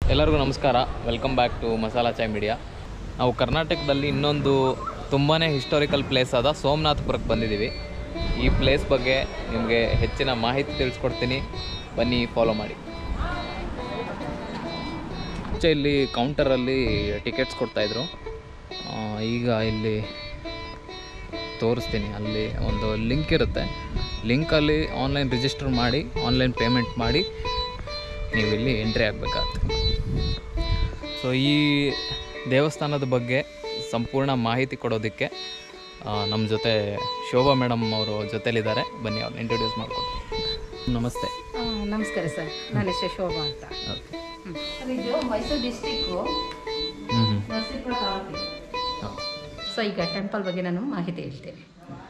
ಎಲ್ಲರಿಗೂ ನಮಸ್ಕಾರ welcome back to masala chai media ನಾವು ಕರ್ನಾಟಕದಲ್ಲಿ ಇನ್ನೊಂದು ತುಂಬಾ ಹಿಸ್ಟಾರಿಕಲ್ ಪ್ಲೇಸ್ ಆದ ಸೋಮನಾಥಪುರಕ್ಕೆ ಬಂದಿದ್ದೀವಿ ಈ ಪ್ಲೇಸ್ ಬಗ್ಗೆ ನಿಮಗೆ ಹೆಚ್ಚಿನ ಮಾಹಿತಿ ತಿಳಿಸ್ಕೊಡ್ತೀನಿ ಬನ್ನಿ ಫಾಲೋ ಮಾಡಿ ಮುಂಚೆ ಇಲ್ಲಿ ಕೌಂಟರಲ್ಲಿ ಟಿಕೆಟ್ಸ್ ಕೊಡ್ತಾಯಿದ್ರು ಈಗ ಇಲ್ಲಿ ತೋರಿಸ್ತೀನಿ ಅಲ್ಲಿ ಒಂದು ಲಿಂಕ್ ಇರುತ್ತೆ ಲಿಂಕಲ್ಲಿ ಆನ್ಲೈನ್ ರಿಜಿಸ್ಟರ್ ಮಾಡಿ ಆನ್ಲೈನ್ ಪೇಮೆಂಟ್ ಮಾಡಿ ನೀವು ಇಲ್ಲಿ ಎಂಟ್ರಿ ಆಗಬೇಕಾಗುತ್ತೆ ಸೊ ಈ ದೇವಸ್ಥಾನದ ಬಗ್ಗೆ ಸಂಪೂರ್ಣ ಮಾಹಿತಿ ಕೊಡೋದಕ್ಕೆ ನಮ್ಮ ಜೊತೆ ಶೋಭಾ ಮೇಡಮ್ ಅವರು ಜೊತೆಲಿದ್ದಾರೆ ಬನ್ನಿ ಅವ್ರನ್ನ ಇಂಟ್ರೊಡ್ಯೂಸ್ ಮಾಡ್ಕೊಡ್ತೀನಿ ನಮಸ್ತೆ ಆ, ನಮಸ್ಕಾರ ಸರ್ ನನ್ನ ಹೆಸರು ಶೋಭಾ ಅಂತ ಓಕೆ ಸರ್ ಇದು ಮೈಸೂರು ಡಿಸ್ಟಿಕ್ಕು ಹ್ಞೂ ಹ್ಞೂ ನರಸೀಪುರ ತಾಲೂಕು ಹಾಂ ಸೊ ಈಗ ಟೆಂಪಲ್ ಬಗ್ಗೆ ನಾನು ಮಾಹಿತಿ ಹೇಳ್ತೇನೆ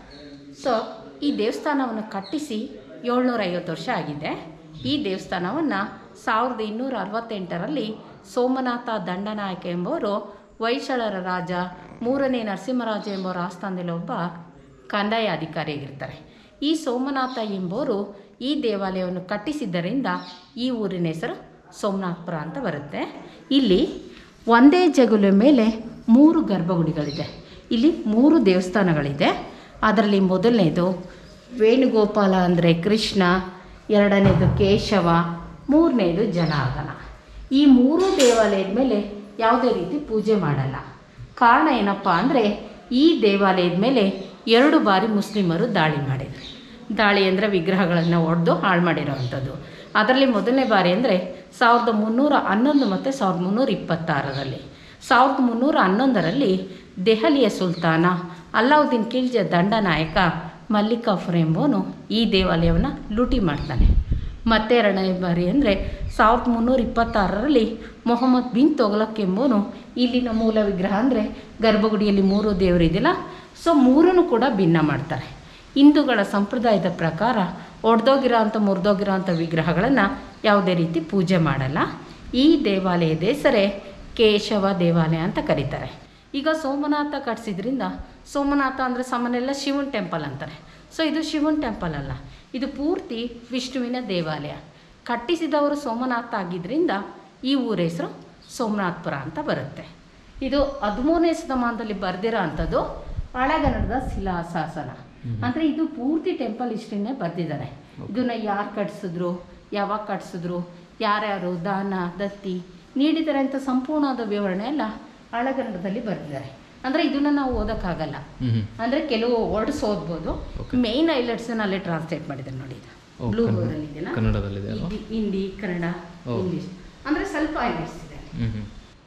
ಸೊ ಈ ದೇವಸ್ಥಾನವನ್ನು ಕಟ್ಟಿಸಿ ಏಳ್ನೂರ ಐವತ್ತು ವರ್ಷ ಆಗಿದೆ ಈ ದೇವಸ್ಥಾನವನ್ನು ಸಾವಿರದ ಇನ್ನೂರ ಅರವತ್ತೆಂಟರಲ್ಲಿ ಸೋಮನಾಥ ದಂಡನಾಯಕ ಎಂಬುವರು ಹೊಯ್ಸಳರ ರಾಜ ಮೂರನೇ ನರಸಿಂಹರಾಜ ಎಂಬುವರ ಆಸ್ಥಾನದಲ್ಲಿ ಒಬ್ಬ ಕಂದಾಯ ಅಧಿಕಾರಿಯಾಗಿರ್ತಾರೆ ಈ ಸೋಮನಾಥ ಎಂಬುವರು ಈ ದೇವಾಲಯವನ್ನು ಕಟ್ಟಿಸಿದ್ದರಿಂದ ಈ ಊರಿನ ಹೆಸರು ಸೋಮನಾಥಪುರ ಅಂತ ಬರುತ್ತೆ ಇಲ್ಲಿ ಒಂದೇ ಜಗುಲ ಮೇಲೆ ಮೂರು ಗರ್ಭಗುಡಿಗಳಿದೆ ಇಲ್ಲಿ ಮೂರು ದೇವಸ್ಥಾನಗಳಿದೆ ಅದರಲ್ಲಿ ಮೊದಲನೇದು ವೇಣುಗೋಪಾಲ ಅಂದರೆ ಕೃಷ್ಣ ಎರಡನೇದು ಕೇಶವ ಮೂರನೇದು ಜನಾರ್ದನ ಈ ಮೂರು ದೇವಾಲಯದ ಮೇಲೆ ಯಾವುದೇ ರೀತಿ ಪೂಜೆ ಮಾಡಲ್ಲ ಕಾರಣ ಏನಪ್ಪ ಅಂದರೆ ಈ ದೇವಾಲಯದ ಮೇಲೆ ಎರಡು ಬಾರಿ ಮುಸ್ಲಿಮರು ದಾಳಿ ಮಾಡಿದರು ದಾಳಿ ಅಂದರೆ ವಿಗ್ರಹಗಳನ್ನು ಒಡೆದು ಹಾಳು ಮಾಡಿರೋವಂಥದ್ದು ಅದರಲ್ಲಿ ಮೊದಲನೇ ಬಾರಿ ಅಂದರೆ ಸಾವಿರದ ಮುನ್ನೂರ ಹನ್ನೊಂದು ಮತ್ತು ಸಾವಿರದ ಮುನ್ನೂರ ಇಪ್ಪತ್ತಾರರಲ್ಲಿ ಸಾವಿರದ ಮುನ್ನೂರ ಹನ್ನೊಂದರಲ್ಲಿ ದೆಹಲಿಯ ಸುಲ್ತಾನ ಅಲ್ಲಾವುದ್ದೀನ್ ಖಿಲ್ಜ ದಂಡನಾಯಕ ಮಲ್ಲಿಕಾಫರ್ ಎಂಬುವನು ಈ ದೇವಾಲಯವನ್ನು ಲೂಟಿ ಮಾಡ್ತಾನೆ ಮತ್ತೆ ಎರಡನೇ ಬಾರಿ ಅಂದರೆ ಸಾವಿರದ ಮುನ್ನೂರ ಇಪ್ಪತ್ತಾರರಲ್ಲಿ ಮೊಹಮ್ಮದ್ ಬಿನ್ ತೊಗಲಕ್ ಎಂಬುವನು ಇಲ್ಲಿನ ಮೂಲ ವಿಗ್ರಹ ಅಂದರೆ ಗರ್ಭಗುಡಿಯಲ್ಲಿ ಮೂರು ದೇವರು ಇದೆಯಲ್ಲ ಸೊ ಮೂರನ್ನು ಕೂಡ ಭಿನ್ನ ಮಾಡ್ತಾರೆ ಹಿಂದೂಗಳ ಸಂಪ್ರದಾಯದ ಪ್ರಕಾರ ಒಡೆದೋಗಿರೋ ಅಂಥ ಮುರಿದೋಗಿರೋ ಅಂಥ ವಿಗ್ರಹಗಳನ್ನು ಯಾವುದೇ ರೀತಿ ಪೂಜೆ ಮಾಡಲ್ಲ ಈ ದೇವಾಲಯದ ಹೆಸರೇ ಕೇಶವ ದೇವಾಲಯ ಅಂತ ಕರೀತಾರೆ ಈಗ ಸೋಮನಾಥ ಕಟ್ಸಿದ್ರಿಂದ ಸೋಮನಾಥ ಅಂದರೆ ಸಾಮಾನ್ಯ ಶಿವನ್ ಟೆಂಪಲ್ ಅಂತಾರೆ ಸೊ ಇದು ಶಿವನ್ ಟೆಂಪಲ್ ಅಲ್ಲ ಇದು ಪೂರ್ತಿ ವಿಷ್ಣುವಿನ ದೇವಾಲಯ ಕಟ್ಟಿಸಿದವರು ಸೋಮನಾಥ ಆಗಿದ್ದರಿಂದ ಈ ಊರ ಹೆಸರು ಸೋಮನಾಥಪುರ ಅಂತ ಬರುತ್ತೆ ಇದು ಹದಿಮೂರನೇ ಶತಮಾನದಲ್ಲಿ ಬರೆದಿರೋ ಅಂಥದ್ದು ಹಳೆಗನ್ನಡದ ಶಿಲಾಶಾಸನ ಅಂದರೆ ಇದು ಪೂರ್ತಿ ಟೆಂಪಲ್ ಹಿಸ್ಟ್ರಿನೇ ಬರೆದಿದ್ದಾರೆ ಇದನ್ನ ಯಾರು ಕಟ್ಸಿದ್ರು ಯಾವಾಗ ಕಟ್ಸಿದ್ರು ಯಾರ್ಯಾರು ದಾನ ದತ್ತಿ ನೀಡಿದ್ದಾರೆ ಅಂತ ಸಂಪೂರ್ಣವಾದ ವಿವರಣೆ ಎಲ್ಲ ಹಳೆಗನ್ನಡದಲ್ಲಿ ಬರೆದಿದ್ದಾರೆ ಅಂದರೆ ಇದನ್ನ ನಾವು ಓದೋಕ್ಕಾಗಲ್ಲ ಹ್ಞೂ ಹ್ಞೂ ಅಂದರೆ ಕೆಲವು ವರ್ಡ್ಸ್ ಓದ್ಬೋದು Okay. ಮೇನ್ ಹೈಲೈಟ್ಸನ್ನ ಅಲ್ಲೇ ಟ್ರಾನ್ಸ್ಲೇಟ್ ಮಾಡಿದ್ದಾರೆ ನೋಡಿ ಇದು ಓ, ಬ್ಲೂ ಕನ್ನಡ- ಬೋರ್ಡಲ್ಲಿ ಇದೆಯಲ್ಲ ಕನ್ನಡದಲ್ಲಿದೆ ಅಲ್ವಾ ಹಿಂದಿ- ಹಿಂದಿ ಕನ್ನಡ ಓ. ಇಂಗ್ಲೀಷ್ ಅಂದರೆ ಸ್ವಲ್ಪ ಹೈಲೈಟ್ಸ್ ಇದೆ ಹ್ಞೂ ಹ್ಞೂ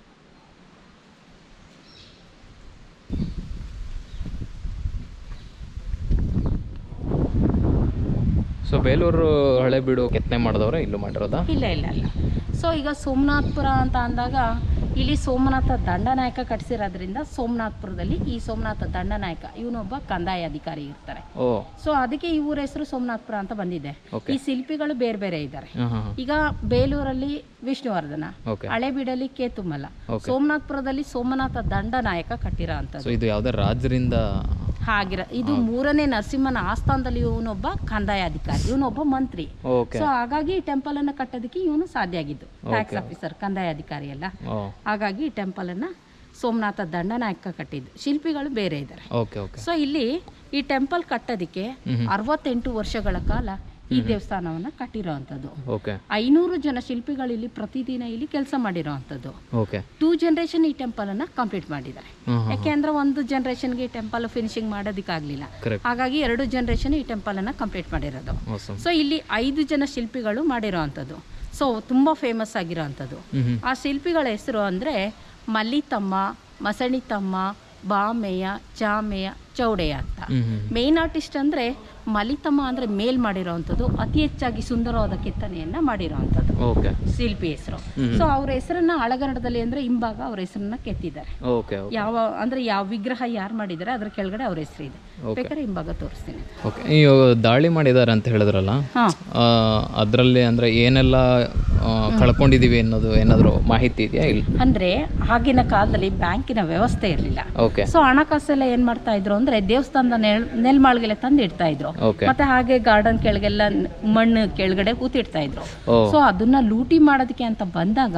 ಸೊ ಬೇಲೂರು ಹಳೆಬೀಡು ಕೆತ್ತನೆ ಮಾಡಿದವ್ರೆ ಇಲ್ಲೂ ಮಾಡಿರೋದಾ ಇಲ್ಲ ಇಲ್ಲ ಇಲ್ಲ ಸೊ ಈಗ ಸೋಮನಾಥ್ಪುರ ಅಂತ ಅಂದಾಗ ಇಲ್ಲಿ ಸೋಮನಾಥ ದಂಡನಾಯಕ ಕಟ್ಟಿಸಿರೋದ್ರಿಂದ ಸೋಮನಾಥ್ಪುರದಲ್ಲಿ ಈ ಸೋಮನಾಥ ದಂಡನಾಯಕ ಇವನೊಬ್ಬ ಕಂದಾಯ ಅಧಿಕಾರಿ ಇರ್ತಾರೆ ಓ ಸೊ ಅದಕ್ಕೆ ಈ ಊರ ಹೆಸರು ಸೋಮನಾಥ್ಪುರ ಅಂತ ಬಂದಿದೆ Okay. ಈ ಶಿಲ್ಪಿಗಳು ಬೇರೆ ಬೇರೆ ಇದ್ದಾರೆ ಹಾಂ ಹಾಂ ಈಗ ಬೇಲೂರಲ್ಲಿ ವಿಷ್ಣುವರ್ಧನ ಓಕೆ ಹಳೆಬೀಡಲ್ಲಿ ಕೇತುಮಲ Okay. ಸೋಮನಾಥ್ಪುರದಲ್ಲಿ ಸೋಮನಾಥ ದಂಡನಾಯಕ ಕಟ್ಟಿರೋ ಅಂಥದ್ದು ಸೊ ಇದು ಯಾವುದೇ ರಾಜರಿಂದ ಹಾಗಿರ ಇದು ಮೂರನೇ ನರಸಿಂಹನ ಆಸ್ಥಾನದಲ್ಲಿ ಇವನೊಬ್ಬ ಕಂದಾಯ ಅಧಿಕಾರಿ ಇವನೊಬ್ಬ ಮಂತ್ರಿ ಓಕೆ ಸೊ ಹಾಗಾಗಿ ಈ ಟೆಂಪಲ್ ಅನ್ನ ಕಟ್ಟೋದಕ್ಕೆ ಇವನು ಸಾಧ್ಯ ಆಗಿದ್ದು ಟ್ಯಾಕ್ಸ್ Okay. ಆಫೀಸರ್ ಕಂದಾಯ ಅಧಿಕಾರಿ ಅಲ್ಲ ಓ ಹಾಗಾಗಿ ಈ ಟೆಂಪಲ್ ಅನ್ನ ಸೋಮನಾಥ ದಂಡನಾಯಕ ಕಟ್ಟಿದ್ದು ಶಿಲ್ಪಿಗಳು ಬೇರೆ ಇದ್ದಾರೆ ಓಕೆ ಓಕೆ ಸೊ ಇಲ್ಲಿ ಈ ಟೆಂಪಲ್ ಕಟ್ಟೋದಕ್ಕೆ ಹ್ಮ್. ಅರವತ್ತೆಂಟು ವರ್ಷಗಳ ಕಾಲ ಈ ದೇವಸ್ಥಾನವನ್ನ ಕಟ್ಟಿರೋವಂಥದ್ದು ಓಕೆ ಐನೂರು ಜನ ಶಿಲ್ಪಿಗಳು ಇಲ್ಲಿ ಪ್ರತಿದಿನ ಇಲ್ಲಿ ಕೆಲಸ ಮಾಡಿರೋವಂಥದ್ದು ಓಕೆ ಟೂ ಜನ್ರೇಷನ್ ಈ ಟೆಂಪಲ್ ಅನ್ನ ಕಂಪ್ಲೀಟ್ ಮಾಡಿದ್ದಾರೆ ಹಾಂ ಹಾಂ ಯಾಕೆಂದ್ರೆ ಒಂದು ಜನರೇಷನ್ಗೆ ಈ ಟೆಂಪಲ್ ಫಿನಿಶಿಂಗ್ ಮಾಡೋದಕ್ಕಾಗಲಿಲ್ಲ ಕರೆಕ್ಟ್ ಹಾಗಾಗಿ ಎರಡು ಜನರೇಷನ್ ಈ ಟೆಂಪಲ್ ಅನ್ನ ಕಂಪ್ಲೀಟ್ ಮಾಡಿರೋದು awesome ಸೊ ಇಲ್ಲಿ ಐದು ಜನ ಶಿಲ್ಪಿಗಳು ಮಾಡಿರೋ ಅಂಥದ್ದು ಸೊ ತುಂಬ ಫೇಮಸ್ ಆಗಿರೋ ಅಂಥದ್ದು ಹ್ಞೂ ಹ್ಞೂ ಆ ಶಿಲ್ಪಿಗಳ ಹೆಸರು ಅಂದರೆ ಮಲ್ಲಿತಮ್ಮ ಮಸಣಿತಮ್ಮ ಬಾಮೆಯ ಚಾಮೆಯ ಚೌಡೆಯ ಅಂತ ಹ್ಞೂ ಹ್ಞೂ ಮೇನ್ ಆರ್ಟಿಸ್ಟ್ ಅಂದರೆ ಮಲಿತಮ್ಮ ಅಂದರೆ ಮೇಲ್ ಮಾಡಿರೋ ಅಂಥದ್ದು ಅತಿ ಹೆಚ್ಚಾಗಿ ಸುಂದರವಾದ ಕೆತ್ತನೆಯನ್ನು ಮಾಡಿರೋ ಅಂಥದ್ದು ಓಕೆ ಶಿಲ್ಪಿ ಹೆಸರು ಹ್ಮ್. ಸೊ ಅವ್ರ ಹೆಸರನ್ನ ಹಳಗನ್ನಡದಲ್ಲಿ ಅಂದರೆ ಹಿಂಭಾಗ ಅವ್ರ ಹೆಸರನ್ನ ಕೆತ್ತಿದ್ದಾರೆ ಓಕೆ ಓಕೆ ಯಾವ ಅಂದರೆ ಯಾವ ವಿಗ್ರಹ ಯಾರು ಮಾಡಿದ್ದಾರೆ ಅದ್ರ ಕೆಳಗಡೆ ಅವ್ರ ಹೆಸರು ಇದೆ Okay. ಬೇಕಾದ್ರೆ ಹಿಂಭಾಗ ತೋರಿಸ್ತೀನಿ ಓಕೆ ನೀವು ದಾಳಿ ಮಾಡಿದ್ದಾರೆ ಅಂತ ಹೇಳಿದ್ರಲ್ಲ ಹಾಂ ಅದರಲ್ಲಿ ಅಂದರೆ ಏನೆಲ್ಲ ಆ, ಕಳ್ಕೊಂಡಿದ್ದೀವಿ ಅನ್ನೋದು ಏನಾದರೂ ಮಾಹಿತಿ ಇದೆಯಾ ಇಲ್ಲ ಅಂದರೆ ಆಗಿನ ಕಾಲದಲ್ಲಿ ಬ್ಯಾಂಕಿನ ವ್ಯವಸ್ಥೆ ಇರಲಿಲ್ಲ ಓಕೆ ಸೊ ಹಣಕಾಸೆಲ್ಲ ಏನ್ ಮಾಡ್ತಾ ಇದ್ರು ಅಂದ್ರೆ ದೇವಸ್ಥಾನದ ನೆಲ್ ನೆಲ್ಮಾಳ್ಗೆಲ್ಲ ತಂದು ಇಡ್ತಾ ಇದ್ರು ಓಕೆ ಮತ್ತೆ ಹಾಗೆ ಗಾರ್ಡನ್ ಕೆಳಗೆಲ್ಲ ನ್- ಮಣ್ಣು ಕೆಳಗಡೆ ಕೂತಿಡ್ತಾ ಇದ್ರು ಓ ಸೊ ಅದನ್ನ ಲೂಟಿ ಮಾಡೋದಕ್ಕೆ ಅಂತ ಬಂದಾಗ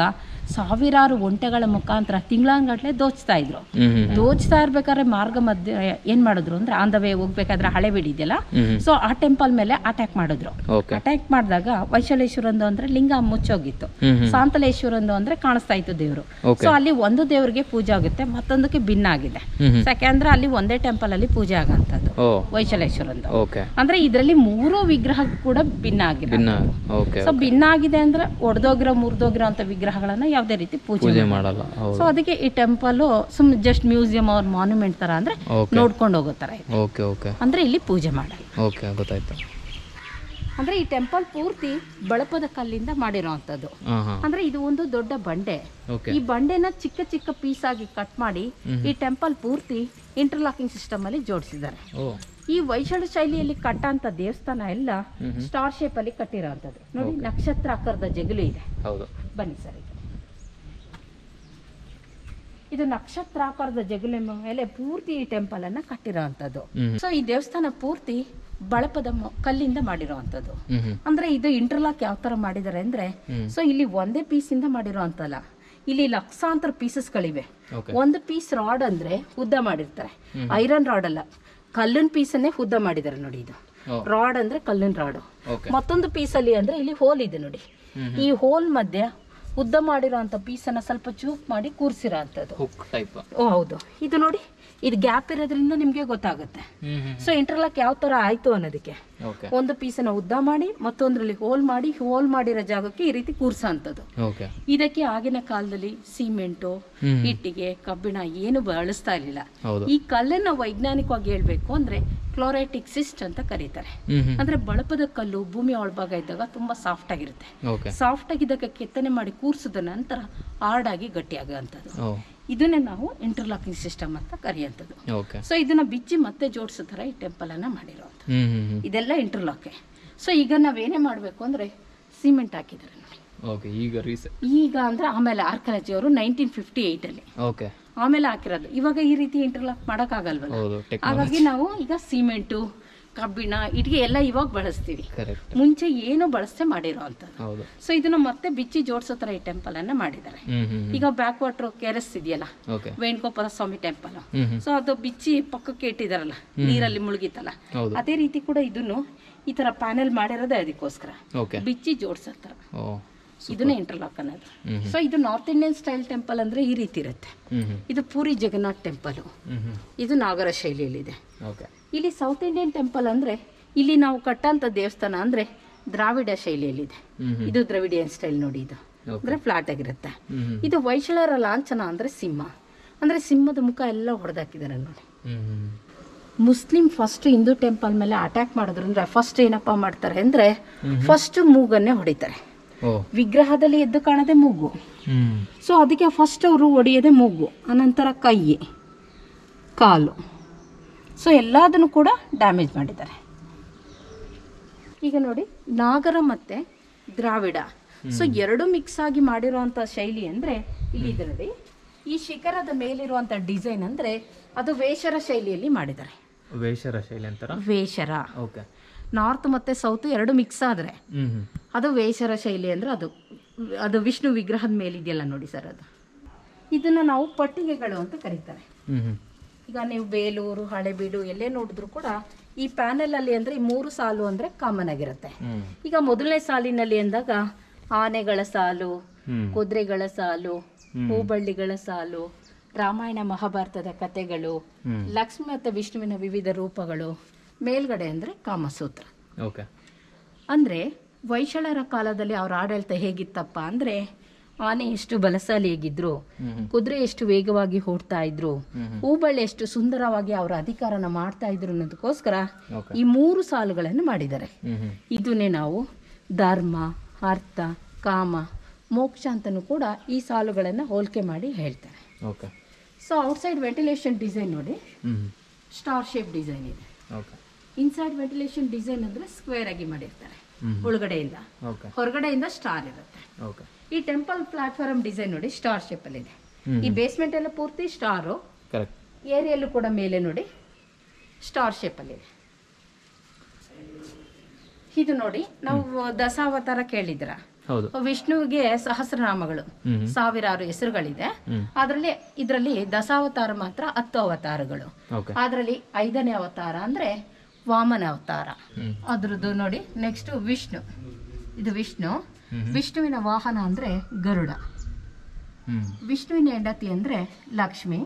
ಸಾವಿರಾರು ಒಂಟೆಗಳ ಮುಖಾಂತರ ತಿಂಗಳಾನ್ಗಟ್ಲೆ ದೋಚ್ತಾ ಇದ್ರು ಹ್ಮ್ ಹ್ಮ್ ದೋಚ್ತಾ ಇರ್ಬೇಕಾದ್ರೆ ಮಾರ್ಗ ಮಧ್ಯೆ ಏನು ಮಾಡಿದ್ರು ಅಂದ್ರೆ ಆನ್ ದ ವೇ ಹೋಗ್ಬೇಕಾದ್ರೆ ಹಳೆ ಇದೆಯಲ್ಲ ಹ್ಮ್ ಸೊ ಆ ಟೆಂಪಲ್ ಮೇಲೆ ಅಟ್ಯಾಕ್ ಮಾಡಿದ್ರು ಓಕೆ ಅಟ್ಯಾಕ್ ಮಾಡಿದಾಗ ವೈಶಾಲೇಶ್ವರಂದು ಅಂದ್ರೆ ಲಿಂಗ ಮುಚ್ಚೋಗಿತ್ತು ಹ್ಮ್ ಹ್ಮ್ ಸಾಂತಲೇಶ್ವರಂದು ಅಂದ್ರೆ ಕಾಣಿಸ್ತಾ ಇತ್ತು ದೇವರು ಓಕೆ ಸೊ ಅಲ್ಲಿ ಒಂದು ದೇವರಿಗೆ ಪೂಜೆ ಆಗುತ್ತೆ ಮತ್ತೊಂದಕ್ಕೆ ಭಿನ್ನ ಆಗಿದೆ ಹ್ಮ್ ಹ್ಮ್ ಯಾಕೆಂದ್ರೆ ಅಲ್ಲಿ ಒಂದೇ ಟೆಂಪಲ್ ಅಲ್ಲಿ ಪೂಜೆ ಆಗಂತದ್ದು ಓ ವೈಶಾಲೇಶ್ವರಂದು ಓಕೆ ಅಂದ್ರೆ ಇದರಲ್ಲಿ ಮೂರು ವಿಗ್ರಹ ಕೂಡ ಭಿನ್ನ ಆಗಿದೆ ಭಿನ್ನ ಓಕೆ ಸೊ ಭಿನ್ನ ಆಗಿದೆ ಅಂದ್ರೆ ಒಡೆದೋಗಿರೋ ಮುರಿದೋಗಿರೋ ಅಂತ ವಿಗ್ರಹಗಳನ್ನ ಯಾವುದೇ ರೀತಿ ಪೂಜೆ ಪೂಜೆ ಮಾಡಲ್ಲ. ಮಾಡಲ್ಲ ಹೌದು ಸೊ ಅದಕ್ಕೆ ಈ ಟೆಂಪಲ್ ಸುಮ್ ಜಸ್ಟ್ ಮ್ಯೂಸಿಯಂ ಅವ್ರ ಮಾನ್ಯುಮೆಂಟ್ ತರ ಅಂದ್ರೆ ಓಕೆ ನೋಡ್ಕೊಂಡು ಹೋಗೋ ತರ ಇದೆ ಓಕೆ ಓಕೆ ಅಂದ್ರೆ ಇಲ್ಲಿ ಪೂಜೆ ಮಾಡಲ್ಲ ಓಕೆ ಗೊತ್ತಾಯ್ತು ಅಂದ್ರೆ ಈ ಟೆಂಪಲ್ ಪೂರ್ತಿ ಬಳಪದ ಕಲ್ಲಿಂದ ಮಾಡಿರೋವಂಥದ್ದು ಹಾಂ ಹಾಂ ಅಂದ್ರೆ ಇದು ಒಂದು ದೊಡ್ಡ ಬಂಡೆ ಓಕೆ ಈ ಬಂಡೆನ ಚಿಕ್ಕ ಚಿಕ್ಕ ಪೀಸ್ ಆಗಿ ಕಟ್ ಮಾಡಿ ಈ ಟೆಂಪಲ್ ಪೂರ್ತಿ ಇಂಟರ್ಲಾಕಿಂಗ್ ಸಿಸ್ಟಮ್ ಅಲ್ಲಿ ಜೋಡಿಸಿದ್ದಾರೆ ಓ ಈ ವೈಶಾಲ ಶೈಲಿಯಲ್ಲಿ ಕಟ್ಟಂತ ದೇವಸ್ಥಾನ ಎಲ್ಲ ಸ್ಟಾರ್ ಶೇಪ್ ಅಲ್ಲಿ ಕಟ್ಟಿರೋಂಥದ್ದು ನೋಡಿ ನಕ್ಷತ್ರ ಆಕಾರದ ಜಗಲು ಇದೆ ಹೌದು ಬನ್ನಿ ಸರ್ ಇದು ಇದು ನಕ್ಷತ್ರಾಕಾರದ ಜಗಲಿನ ಮೇಲೆ ಪೂರ್ತಿ ಈ ಟೆಂಪಲ್ ಅನ್ನ ಕಟ್ಟಿರೋವಂಥದ್ದು ಹ್ಮ್ ಸೊ ಈ ದೇವಸ್ಥಾನ ಪೂರ್ತಿ ಬಳಪದ ಮ- ಕಲ್ಲಿಂದ ಮಾಡಿರೋವಂಥದ್ದು ಹ್ಮ್ ಹ್ಮ್ ಅಂದ್ರೆ ಇದು ಇಂಟರ್ಲಾಕ್ ಯಾವ ತರ ಮಾಡಿದ್ದಾರೆ ಅಂದ್ರೆ ಹ್ಮ್. ಸೊ ಇಲ್ಲಿ ಒಂದೇ ಪೀಸ್ ಇಂದ ಮಾಡಿರೋ ಅಂತಲ್ಲ ಇಲ್ಲಿ ಲಕ್ಷಾಂತರ ಪೀಸಸ್ಗಳಿವೆ ಓಕೆ ಒಂದು ಪೀಸ್ ರಾಡ್ ಅಂದ್ರೆ ಉದ್ದ ಮಾಡಿರ್ತಾರೆ ಐರನ್ ರಾಡ್ ಅಲ್ಲ ಕಲ್ಲಿನ ಪೀಸನ್ನೇ ಉದ್ದ ಮಾಡಿದ್ದಾರೆ ನೋಡಿ ಇದು ಓ ರಾಡ್ ಅಂದ್ರೆ ಕಲ್ಲಿನ ರಾಡು ಓಕೆ ಮತ್ತೊಂದು ಪೀಸಲ್ಲಿ ಅಂದ್ರೆ ಇಲ್ಲಿ ಹೋಲ್ ಇದೆ ನೋಡಿ ಹ್ಮ್ ಈ ಹೋಲ್ ಮಧ್ಯೆ ಉದ್ದ ಮಾಡಿರೋ ಅಂತ ಪೀಸನ್ನ ಸ್ವಲ್ಪ ಚೂಪ್ ಮಾಡಿ ಕೂರ್ಸಿರೋ ಅಂಥದ್ದು ಹುಕ್ ಟೈಪ್ ಓ ಹೌದು ಇದು ನೋಡಿ ಇದು ಗ್ಯಾಪ್ ಇರೋದ್ರಿಂದ ನಿಮಗೆ ಗೊತ್ತಾಗುತ್ತೆ ಹ್ಮ್ ಹ್ಮ್ ಸೊ ಇಂಟರ್ಲಾಕ್ ಯಾವ ಥರ ಆಯಿತು ಅನ್ನೋದಕ್ಕೆ ಓಕೆ ಒಂದು ಪೀಸನ್ನ ಉದ್ದ ಮಾಡಿ ಮತ್ತೊಂದ್ರಲ್ಲಿ ಹೋಲ್ ಮಾಡಿ ಹೋಲ್ ಮಾಡಿರೋ ಜಾಗಕ್ಕೆ ಈ ರೀತಿ ಕೂರ್ಸೋ ಅಂಥದ್ದು ಓಕೆ ಇದಕ್ಕೆ ಆಗಿನ ಕಾಲದಲ್ಲಿ ಸಿಮೆಂಟು ಹ್ಮ್ ಇಟ್ಟಿಗೆ ಕಬ್ಬಿಣ ಏನು ಬಳಸ್ತಾ ಇರಲಿಲ್ಲ ಹೌದು ಈ ಕಲ್ಲನ್ನ ವೈಜ್ಞಾನಿಕವಾಗಿ ಹೇಳ್ಬೇಕು ಅಂದ್ರೆ ಕ್ಲೋರೈಟಿಕ್ ಸಿಸ್ಟ್ ಅಂತ ಕರೀತಾರೆ ಹ್ಮ್ ಹ್ಮ್ ಅಂದ್ರೆ ಬಳಪದ ಕಲ್ಲು ಭೂಮಿ ಒಳಭಾಗ ಇದ್ದಾಗ ತುಂಬಾ ಸಾಫ್ಟ್ ಆಗಿರುತ್ತೆ ಓಕೆ ಸಾಫ್ಟ್ ಆಗಿದ್ದಾಗ ಕೆತ್ತನೆ ಮಾಡಿ ಕೂರ್ಸಿದ ನಂತರ ಹಾರ್ಡ್ ಆಗಿ ಗಟ್ಟಿಯಾಗುವಂಥದ್ದು ಓ ಇದನ್ನೇ ನಾವು ಇಂಟರ್ಲಾಕಿಂಗ್ ಸಿಸ್ಟಮ್ ಅಂತ ಕರೆಯುವಂಥದ್ದು ಓಕೆ ಸೊ ಇದನ್ನ ಬಿಚ್ಚಿ ಮತ್ತೆ ಜೋಡಿಸೋ ಥರ ಈ ಟೆಂಪಲ್ ಅನ್ನ ಮಾಡಿರೋದು ಹ್ಮ್ ಹ್ಮ್ ಹ್ಮ್ ಇದೆಲ್ಲ ಇಂಟರ್ಲಾಕೆ ಸೊ ಈಗ ನಾವೇನೇ ಮಾಡಬೇಕು ಅಂದ್ರೆ ಸಿಮೆಂಟ್ ಹಾಕಿದ್ದಾರೆ ನೋಡಿ ಓಕೆ ಈಗ ರೀಸ ಈಗ ಅಂದ್ರೆ ಆಮೇಲೆ ಆರ್ಕಾಲಜಿ ಅವರು ನೈನ್ಟೀನ್ ಫಿಫ್ಟಿ ಏಯ್ಟಲ್ಲಿ ಓಕೆ ಆಮೇಲೆ ಹಾಕಿರೋದು ಇವಾಗ ಈ ರೀತಿ ಇಂಟರ್ಲಾಕ್ ಮಾಡೋಕ್ಕಾಗಲ್ವಲ್ಲ ಹೌದು ಟೆಕ್ ಹಾಗಾಗಿ ನಾವು ಈಗ ಸಿಮೆಂಟು ಕಬ್ಬಿಣ ಇಟ್ಟಿಗೆ ಎಲ್ಲ ಇವಾಗ ಬಳಸ್ತೀವಿ ಕರೆಕ್ಟ್ ಮುಂಚೆ ಏನು ಬಳಸದೆ ಮಾಡಿರೋ ಅಂಥದ್ದು ಹೌದು ಸೊ ಇದನ್ನ ಮತ್ತೆ ಬಿಚ್ಚಿ ಜೋಡಿಸೋ ಥರ ಈ ಟೆಂಪಲ್ ಅನ್ನ ಮಾಡಿದ್ದಾರೆ ಹ್ಮ್ ಹ್ಮ್ ಹ್ಮ್ ಈಗ ಬ್ಯಾಕ್ ವಾಟರ್ ಕೆರೆಸ್ ಇದೆಯಲ್ಲ ಓಕೆ ವೇಣುಗೋಪಾಲ ಸ್ವಾಮಿ ಟೆಂಪಲ್ ಹ್ಮ್ ಹ್ಮ್ ಸೊ ಅದು ಬಿಚ್ಚಿ ಪಕ್ಕಕ್ಕೆ ಇಟ್ಟಿದಾರಲ್ಲ ನೀರಲ್ಲಿ ಮುಳುಗಿತಲ್ಲ ಹೌದು ಅದೇ ರೀತಿ ಕೂಡ ಇದನ್ನು ಈ ತರ ಪ್ಯಾನೆಲ್ ಮಾಡಿರೋದೇ ಅದಕ್ಕೋಸ್ಕರ ಓಕೆ ಬಿಚ್ಚಿ ಜೋಡಿಸೋ ಥರ ಓ ಇದನ್ನೇ ಇಂಟರ್ಲಾಕ್ ಅನ್ನೋದು ಹ್ಮ್ ಸೊ ಇದು ನಾರ್ತ್ ಇಂಡಿಯನ್ ಸ್ಟೈಲ್ ಟೆಂಪಲ್ ಅಂದ್ರೆ ಈ ರೀತಿ ಇರುತ್ತೆ ಹ್ಮ್ ಹ್ಮ್ ಇದು ಪೂರಿ ಜಗನ್ನಾಥ್ ಟೆಂಪಲ್ ಹ್ಮ್ ಹ್ಮ್ ಇದು ನಾಗರ ಶೈಲಿಯಲ್ಲಿದೆ ಓಕೆ ಇಲ್ಲಿ ಸೌತ್ ಇಂಡಿಯನ್ ಟೆಂಪಲ್ ಅಂದ್ರೆ ಇಲ್ಲಿ ನಾವು ಕಟ್ಟಂತ ದೇವಸ್ಥಾನ ಅಂದ್ರೆ ದ್ರಾವಿಡ ಶೈಲಿಯಲ್ಲಿದೆ ಹ್ಮ್ ಹ್ಮ್ ಇದು ದ್ರವಿಡಿಯನ್ ಸ್ಟೈಲ್ ನೋಡಿ ಇದು ಓಕೆ ಅಂದ್ರೆ ಫ್ಲಾಟ್ ಆಗಿರುತ್ತೆ ಹ್ಮ್ ಹ್ಮ್ ಇದು ವೈಶಳರ ಲಾಂಛನ ಅಂದ್ರೆ ಸಿಂಹ ಅಂದ್ರೆ ಸಿಂಹದ ಮುಖ ಎಲ್ಲ ಹೊಡೆದಾಕಿದ್ದಾರೆ ನೋಡಿ ಹ್ಮ್ ಹ್ಮ್ ಮುಸ್ಲಿಂ ಫಸ್ಟ್ ಹಿಂದೂ ಟೆಂಪಲ್ ಮೇಲೆ ಅಟ್ಯಾಕ್ ಮಾಡಿದ್ರು ಅಂದ್ರೆ ಫಸ್ಟ್ ಏನಪ್ಪಾ ಮಾಡ್ತಾರೆ ಅಂದ್ರೆ ಫಸ್ಟ್ ಮೂಗನ್ನೇ ಹೊಡಿತಾರೆ ಓ ವಿಗ್ರಹದಲ್ಲಿ ಎದ್ದು ಕಾಣದೆ ಮೂಗು ಹ್ಮ್ ಸೊ ಅದಕ್ಕೆ ಫಸ್ಟ್ ಅವರು ಹೊಡೆಯೋದೇ ಮೂಗು ಅನಂತರ ಕೈ ಕಾಲು ಸೊ ಎಲ್ಲದನ್ನು ಕೂಡ ಡ್ಯಾಮೇಜ್ ಮಾಡಿದ್ದಾರೆ ಈಗ ನೋಡಿ ನಾಗರ ಮತ್ತೆ ದ್ರಾವಿಡ ಸೊ ಎರಡು ಮಿಕ್ಸ್ ಆಗಿ ಮಾಡಿರುವಂತ ಶೈಲಿ ಅಂದ್ರೆ ಇಲ್ಲಿ ಇದೆ ನೋಡಿ ಈ ಶಿಖರದ ಮೇಲಿರುವಂತ ಡಿಸೈನ್ ಅಂದ್ರೆ ಅದು ವೇಷರ ಶೈಲಿಯಲ್ಲಿ ಮಾಡಿದ್ದಾರೆ ವೇಷರ ಶೈಲಿ ಅಂತಾರ ವೇಷರ ಓಕೆ ನಾರ್ತ್ ಮತ್ತೆ ಸೌತ್ ಎರಡು ಮಿಕ್ಸ್ ಆದ್ರೆ ಹ್ಮ್ ಹ್ಮ್ ಅದು ವೇಷರ ಶೈಲಿ ಅಂದ್ರೆ ಅದು ಅದು ವಿಷ್ಣು ವಿಗ್ರಹದ ಮೇಲಿದೆಯಲ್ಲ ನೋಡಿ ಸರ್ ಅದು ಇದನ್ನ ನಾವು ಪಟ್ಟಿಗೆಗಳು ಅಂತ ಕರೀತಾರೆ ಹ್ಮ್ ಹ್ಮ್ ಈಗ ನೀವು ಬೇಲೂರು ಹಳೆಬೀಡು ಎಲ್ಲೇ ನೋಡಿದ್ರು ಕೂಡ ಈ ಪ್ಯಾನೆಲ್ ಅಲ್ಲಿ ಅಂದ್ರೆ ಈ ಮೂರು ಸಾಲು ಅಂದ್ರೆ ಕಾಮನ್ ಆಗಿರುತ್ತೆ ಹ್ಮ್ ಈಗ ಮೊದಲನೇ ಸಾಲಿನಲ್ಲಿ ಅಂದಾಗ ಆನೆಗಳ ಸಾಲು ಹ್ಮ್ ಕುದುರೆಗಳ ಸಾಲು ಹ್ಮ್. ಹೂಬಳ್ಳಿಗಳ ಸಾಲು ರಾಮಾಯಣ ಮಹಾಭಾರತದ ಕಥೆಗಳು ಹ್ಮ್ ಲಕ್ಷ್ಮಿ ಮತ್ತು ವಿಷ್ಣುವಿನ ವಿವಿಧ ರೂಪಗಳು ಮೇಲ್ಗಡೆ ಅಂದ್ರೆ ಕಾಮಸೂತ್ರ ಓಕೆ ಅಂದ್ರೆ ವೈಶಳರ ಕಾಲದಲ್ಲಿ ಅವ್ರ ಆಡಳಿತ ಹೇಗಿತ್ತಪ್ಪ ಅಂದ್ರೆ ಆನೆ ಎಷ್ಟು ಬಲಶಾಲಿಯಾಗಿದ್ರು ಹ್ಮ್ ಹ್ಮ್ ಕುದುರೆ ಎಷ್ಟು ವೇಗವಾಗಿ ಓಡ್ತಾ ಇದ್ರು ಹ್ಮ್ ಹ್ಮ್ ಹೂಬಳ್ಳಿ ಎಷ್ಟು ಸುಂದರವಾಗಿ ಅವರ ಅಧಿಕಾರನ ಮಾಡ್ತಾ ಇದ್ರು ಅನ್ನೋದಕ್ಕೋಸ್ಕರ ಓಕೆ ಈ ಮೂರು ಸಾಲುಗಳನ್ನು ಮಾಡಿದ್ದಾರೆ ಹ್ಮ್ ಹ್ಮ್ ಇದನ್ನೇ ನಾವು ಧರ್ಮ ಅರ್ಥ ಕಾಮ ಮೋಕ್ಷ ಅಂತಲೂ ಕೂಡ ಈ ಸಾಲುಗಳನ್ನು ಹೋಲಿಕೆ ಮಾಡಿ ಹೇಳ್ತಾರೆ okay so outside ventilation design ನೋಡಿ ಹ್ಮ್ ಸ್ಟಾರ್ ಶೇಪ್ ಡಿಸೈನ್ ಇದೆ ಓಕೆ ಇನ್ಸೈಡ್ ವೆಂಟಿಲೇಷನ್ ಡಿಸೈನ್ ಅಂದ್ರೆ ಸ್ಕ್ವೇರ್ ಆಗಿ ಮಾಡಿರ್ತಾರೆ ಹ್ಮ್ ಒಳಗಡೆಯಿಂದ ಓಕೆ ಹೊರಗಡೆಯಿಂದ ಸ್ಟಾರ್ ಇರುತ್ತೆ ಓಕೆ ಈ ಟೆಂಪಲ್ ಪ್ಲಾಟ್ಫಾರ್ಮ್ ಡಿಸೈನ್ ನೋಡಿ ಸ್ಟಾರ್ ಶೇಪ್ ಅಲ್ಲಿ ಇದೆ ಹ್ಮ್ ಈ ಬೇಸ್ಮೆಂಟ್ ಎಲ್ಲ ಪೂರ್ತಿ ಸ್ಟಾರು ಕರೆಕ್ಟ್ ಏರಿಯಲ್ಲೂ ಕೂಡ ಮೇಲೆ ನೋಡಿ ಸ್ಟಾರ್ ಶೇಪ್ ಅಲ್ಲಿ ಇದೆ ಇದು ನೋಡಿ ನಾವು ದಸಾವತಾರ ಕೇಳಿದ್ರ ಹೌದು ವಿಷ್ಣುವಿಗೆ ಸಹಸ್ರನಾಮಗಳು ಹ್ಮ್ ಸಾವಿರಾರು ಹೆಸರುಗಳಿದೆ ಹ್ಮ್. ಅದರಲ್ಲಿ ಇದರಲ್ಲಿ ದಶಾವತಾರ ಮಾತ್ರ ಹತ್ತು ಅವತಾರಗಳು ಓಕೆ ಅದರಲ್ಲಿ ಐದನೇ ಅವತಾರ ಅಂದ್ರೆ ವಾಮನ ಅವತಾರ ಹ್ಮ್ ಅದ್ರದ್ದು ನೋಡಿ ನೆಕ್ಸ್ಟ್ ವಿಷ್ಣು ಇದು ವಿಷ್ಣು ಹ್ಮ್. ವಿಷ್ಣುವಿನ ವಾಹನ ಅಂದ್ರೆ ಗರುಡ ಹ್ಮ್ ವಿಷ್ಣುವಿನ ಹೆಂಡತಿ ಅಂದ್ರೆ ಲಕ್ಷ್ಮಿ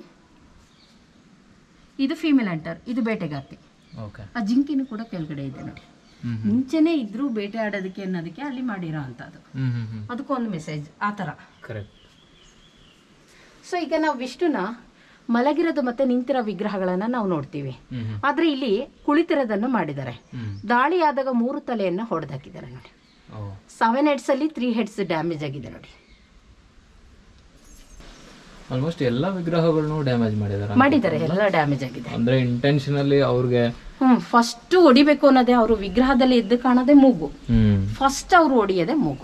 ಇದು ಫೀಮೇಲ್ ಅಂಟರ್ ಇದು ಬೇಟೆಗಾರ್ತಿ ಓಕೆ ಆ ಜಿಂಕಿನೂ ಕೂಡ ಕೆಳಗಡೆ ಇದೆ ನೋಡಿ ಹ್ಮ್ ಮುಂಚೆನೆ ಇದ್ರೂ ಬೇಟೆ ಆಡೋದಕ್ಕೆ ಅನ್ನೋದಕ್ಕೆ ಅಲ್ಲಿ ಮಾಡಿರೋ ಅಂಥದ್ದು ಹ್ಮ್ ಹ್ಮ್ ಹ್ಮ್ ಅದಕ್ಕೊಂದು ಮೆಸೇಜ್ ಆ ಥರ ಕರೆಕ್ಟ್ ಸೊ ಈಗ ನಾವು ವಿಷ್ಣುನ ಮಲಗಿರೋದು ಮತ್ತೆ ನಿಂತಿರೋ ವಿಗ್ರಹಗಳನ್ನ ನಾವು ನೋಡ್ತೀವಿ ಹ್ಮ್ ಹ್ಮ್ ಆದ್ರೆ ಇಲ್ಲಿ ಕುಳಿತಿರೋದನ್ನು ಮಾಡಿದ್ದಾರೆ ಹ್ಮ್ ದಾಳಿ ಆದಾಗ ಮೂರು ತಲೆಯನ್ನು ಹೊಡೆದಾಕಿದ್ದಾರೆ ನೋಡಿ ಓ ಸೆವೆನ್ ಹೆಡ್ಸ್ ಅಲ್ಲಿ ತ್ರೀ ಹೆಡ್ಸ್ ಡ್ಯಾಮೇಜ್ ಆಗಿದೆ ನೋಡಿ ಆಲ್ಮೋಸ್ಟ್ ಎಲ್ಲ ವಿಗ್ರಹಗಳನ್ನು ಡ್ಯಾಮೇಜ್ ಮಾಡಿದಾರೆ ಮಾಡಿದ್ದಾರೆ ಎಲ್ಲ ಡ್ಯಾಮೇಜ್ ಆಗಿದೆ ಅಂದ್ರೆ ಇಂಟೆನ್ಷನಲಿ ಅವ್ರಿಗೆ ಹ್ಮ್ ಫಸ್ಟ್ ಹೊಡಿಬೇಕು ಅನ್ನೋದೇ ಅವರು ವಿಗ್ರಹದಲ್ಲಿ ಎದ್ದು ಕಾಣೋದೇ ಮೂಗು ಹ್ಮ್ ಫಸ್ಟ್ ಅವರು ಹೊಡಿಯೋದೇ ಮೂಗು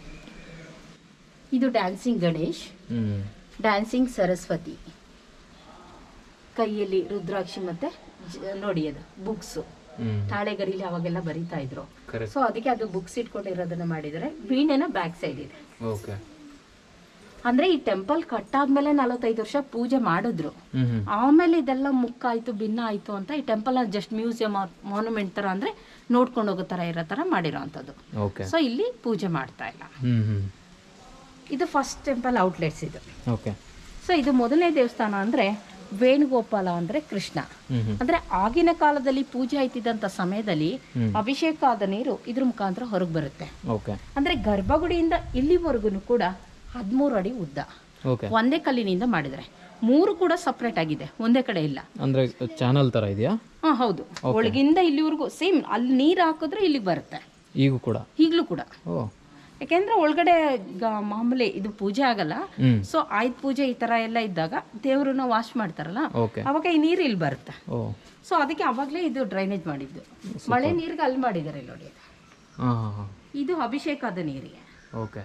ಇದು ಡ್ಯಾನ್ಸಿಂಗ್ ಗಣೇಶ್ ಹ್ಮ್ ಡ್ಯಾನ್ಸಿಂಗ್ ಸರಸ್ವತಿ ಕೈಯಲ್ಲಿ ರುದ್ರಾಕ್ಷಿ ಮತ್ತೆ ಜ- ನೋಡಿ ಅದು ಬುಕ್ಸ್ ಹ್ಮ್ ತಾಳೆಗರಿಲಿ ಅವಾಗೆಲ್ಲ ಬರೀತಾ ಇದ್ರು ಕರೆಕ್ಟ್ ಸೊ ಅದಕ್ಕೆ ಅದು ಬುಕ್ಸ್ ಇಟ್ಕೊಂಡಿರೋದನ್ನ ಮಾಡಿದರೆ ವೀಣೆನ ಬ್ಯಾಕ್ ಸೈಡ್ ಇದೆ ಓಕೆ ಅಂದ್ರೆ ಈ ಟೆಂಪಲ್ ಕಟ್ಟಾದ್ಮೇಲೆ ನಲವತ್ತೈದು ವರ್ಷ ಪೂಜೆ ಮಾಡಿದ್ರು ಹ್ಮ್ ಹ್ಮ್ ಆಮೇಲೆ ಇದೆಲ್ಲ ಮುಕ್ಕಾಯ್ತು ಭಿನ್ನ ಆಯ್ತು ಅಂತ ಈ ಟೆಂಪಲ್ ಜಸ್ಟ್ ಮ್ಯೂಸಿಯಂ ಮಾನ್ಯುಮೆಂಟ್ ತರ ಅಂದ್ರೆ ನೋಡ್ಕೊಂಡು ಹೋಗೋ ತರ ಇರೋ ತರ ಮಾಡಿರೋ ಅಂಥದ್ದು ಓಕೆ ಸೊ ಇಲ್ಲಿ ಪೂಜೆ ಮಾಡ್ತಾ ಇಲ್ಲ ಹ್ಮ್ ಹ್ಮ್ ಇದು ಫಸ್ಟ್ ಟೆಂಪಲ್ ಔಟ್ಲೆಟ್ಸ್ ಇದು ಓಕೆ ಸೊ ಇದು ಮೊದಲನೇ ದೇವಸ್ಥಾನ ಅಂದ್ರೆ ವೇಣುಗೋಪಾಲ ಅಂದ್ರೆ ಕೃಷ್ಣ ಹ್ಮ್ ಹ್ಮ್ ಅಂದ್ರೆ ಆಗಿನ ಕಾಲದಲ್ಲಿ ಪೂಜೆ ಆಯ್ತಿದ್ದಂತ ಸಮಯದಲ್ಲಿ ಹ್ಮ್. ಅಭಿಷೇಕ ಆದ ನೀರು ಇದ್ರ ಮುಖಾಂತರ ಹೊರಗೆ ಬರುತ್ತೆ ಓಕೆ ಅಂದ್ರೆ ಗರ್ಭಗುಡಿಯಿಂದ ಇಲ್ಲಿವರೆಗೂ ಕೂಡ ಹದಿಮೂರು ಅಡಿ ಉದ್ದ ಓಕೆ ಒಂದೇ ಕಲ್ಲಿನಿಂದ ಮಾಡಿದ್ದಾರೆ ಮೂರು ಕೂಡ ಸಪ್ರೇಟ್ ಆಗಿದೆ ಒಂದೇ ಕಡೆ ಇಲ್ಲ ಅಂದ್ರೆ ಚಾನಲ್ ತರ ಇದೆಯಾ ಹಾ ಹೌದು ಒಳಗಿಂದ ಇಲ್ಲಿವರೆಗೂ ಸೇಮ್ ಅಲ್ಲಿ ನೀರು ಹಾಕಿದ್ರೆ ಇಲ್ಲಿಗೆ ಬರುತ್ತೆ ಈಗೂ ಕೂಡ ಈಗಲೂ ಕೂಡ ಓ ಯಾಕೆಂದ್ರೆ ಒಳಗಡೆ ಗ- ಮಾಮೂಲಿ ಇದು ಪೂಜೆ ಆಗಲ್ಲ ಹ್ಮ್ ಸೊ ಆಯ್ತು ಪೂಜೆ ಈ ತರ ಎಲ್ಲ ಇದ್ದಾಗ ದೇವ್ರನ್ನ ವಾಶ್ ಮಾಡ್ತಾರಲ್ಲ ಓಕೆ ಅವಾಗ ಈ ನೀರು ಇಲ್ಲಿ ಬರುತ್ತೆ ಓ ಸೊ ಅದಕ್ಕೆ ಅವಾಗಲೇ ಇದು ಡ್ರೈನೇಜ್ ಮಾಡಿದ್ದು ಮಳೆ ನೀರಿಗೆ ಅಲ್ಲಿ ಮಾಡಿದ್ದಾರೆ ಇಲ್ಲಿ ನೋಡಿ ಇದು. ಹಾಂ ಹಾಂ ಹಾಂ ಇದು ಅಭಿಷೇಕದ ನೀರಿಗೆ ಓಕೆ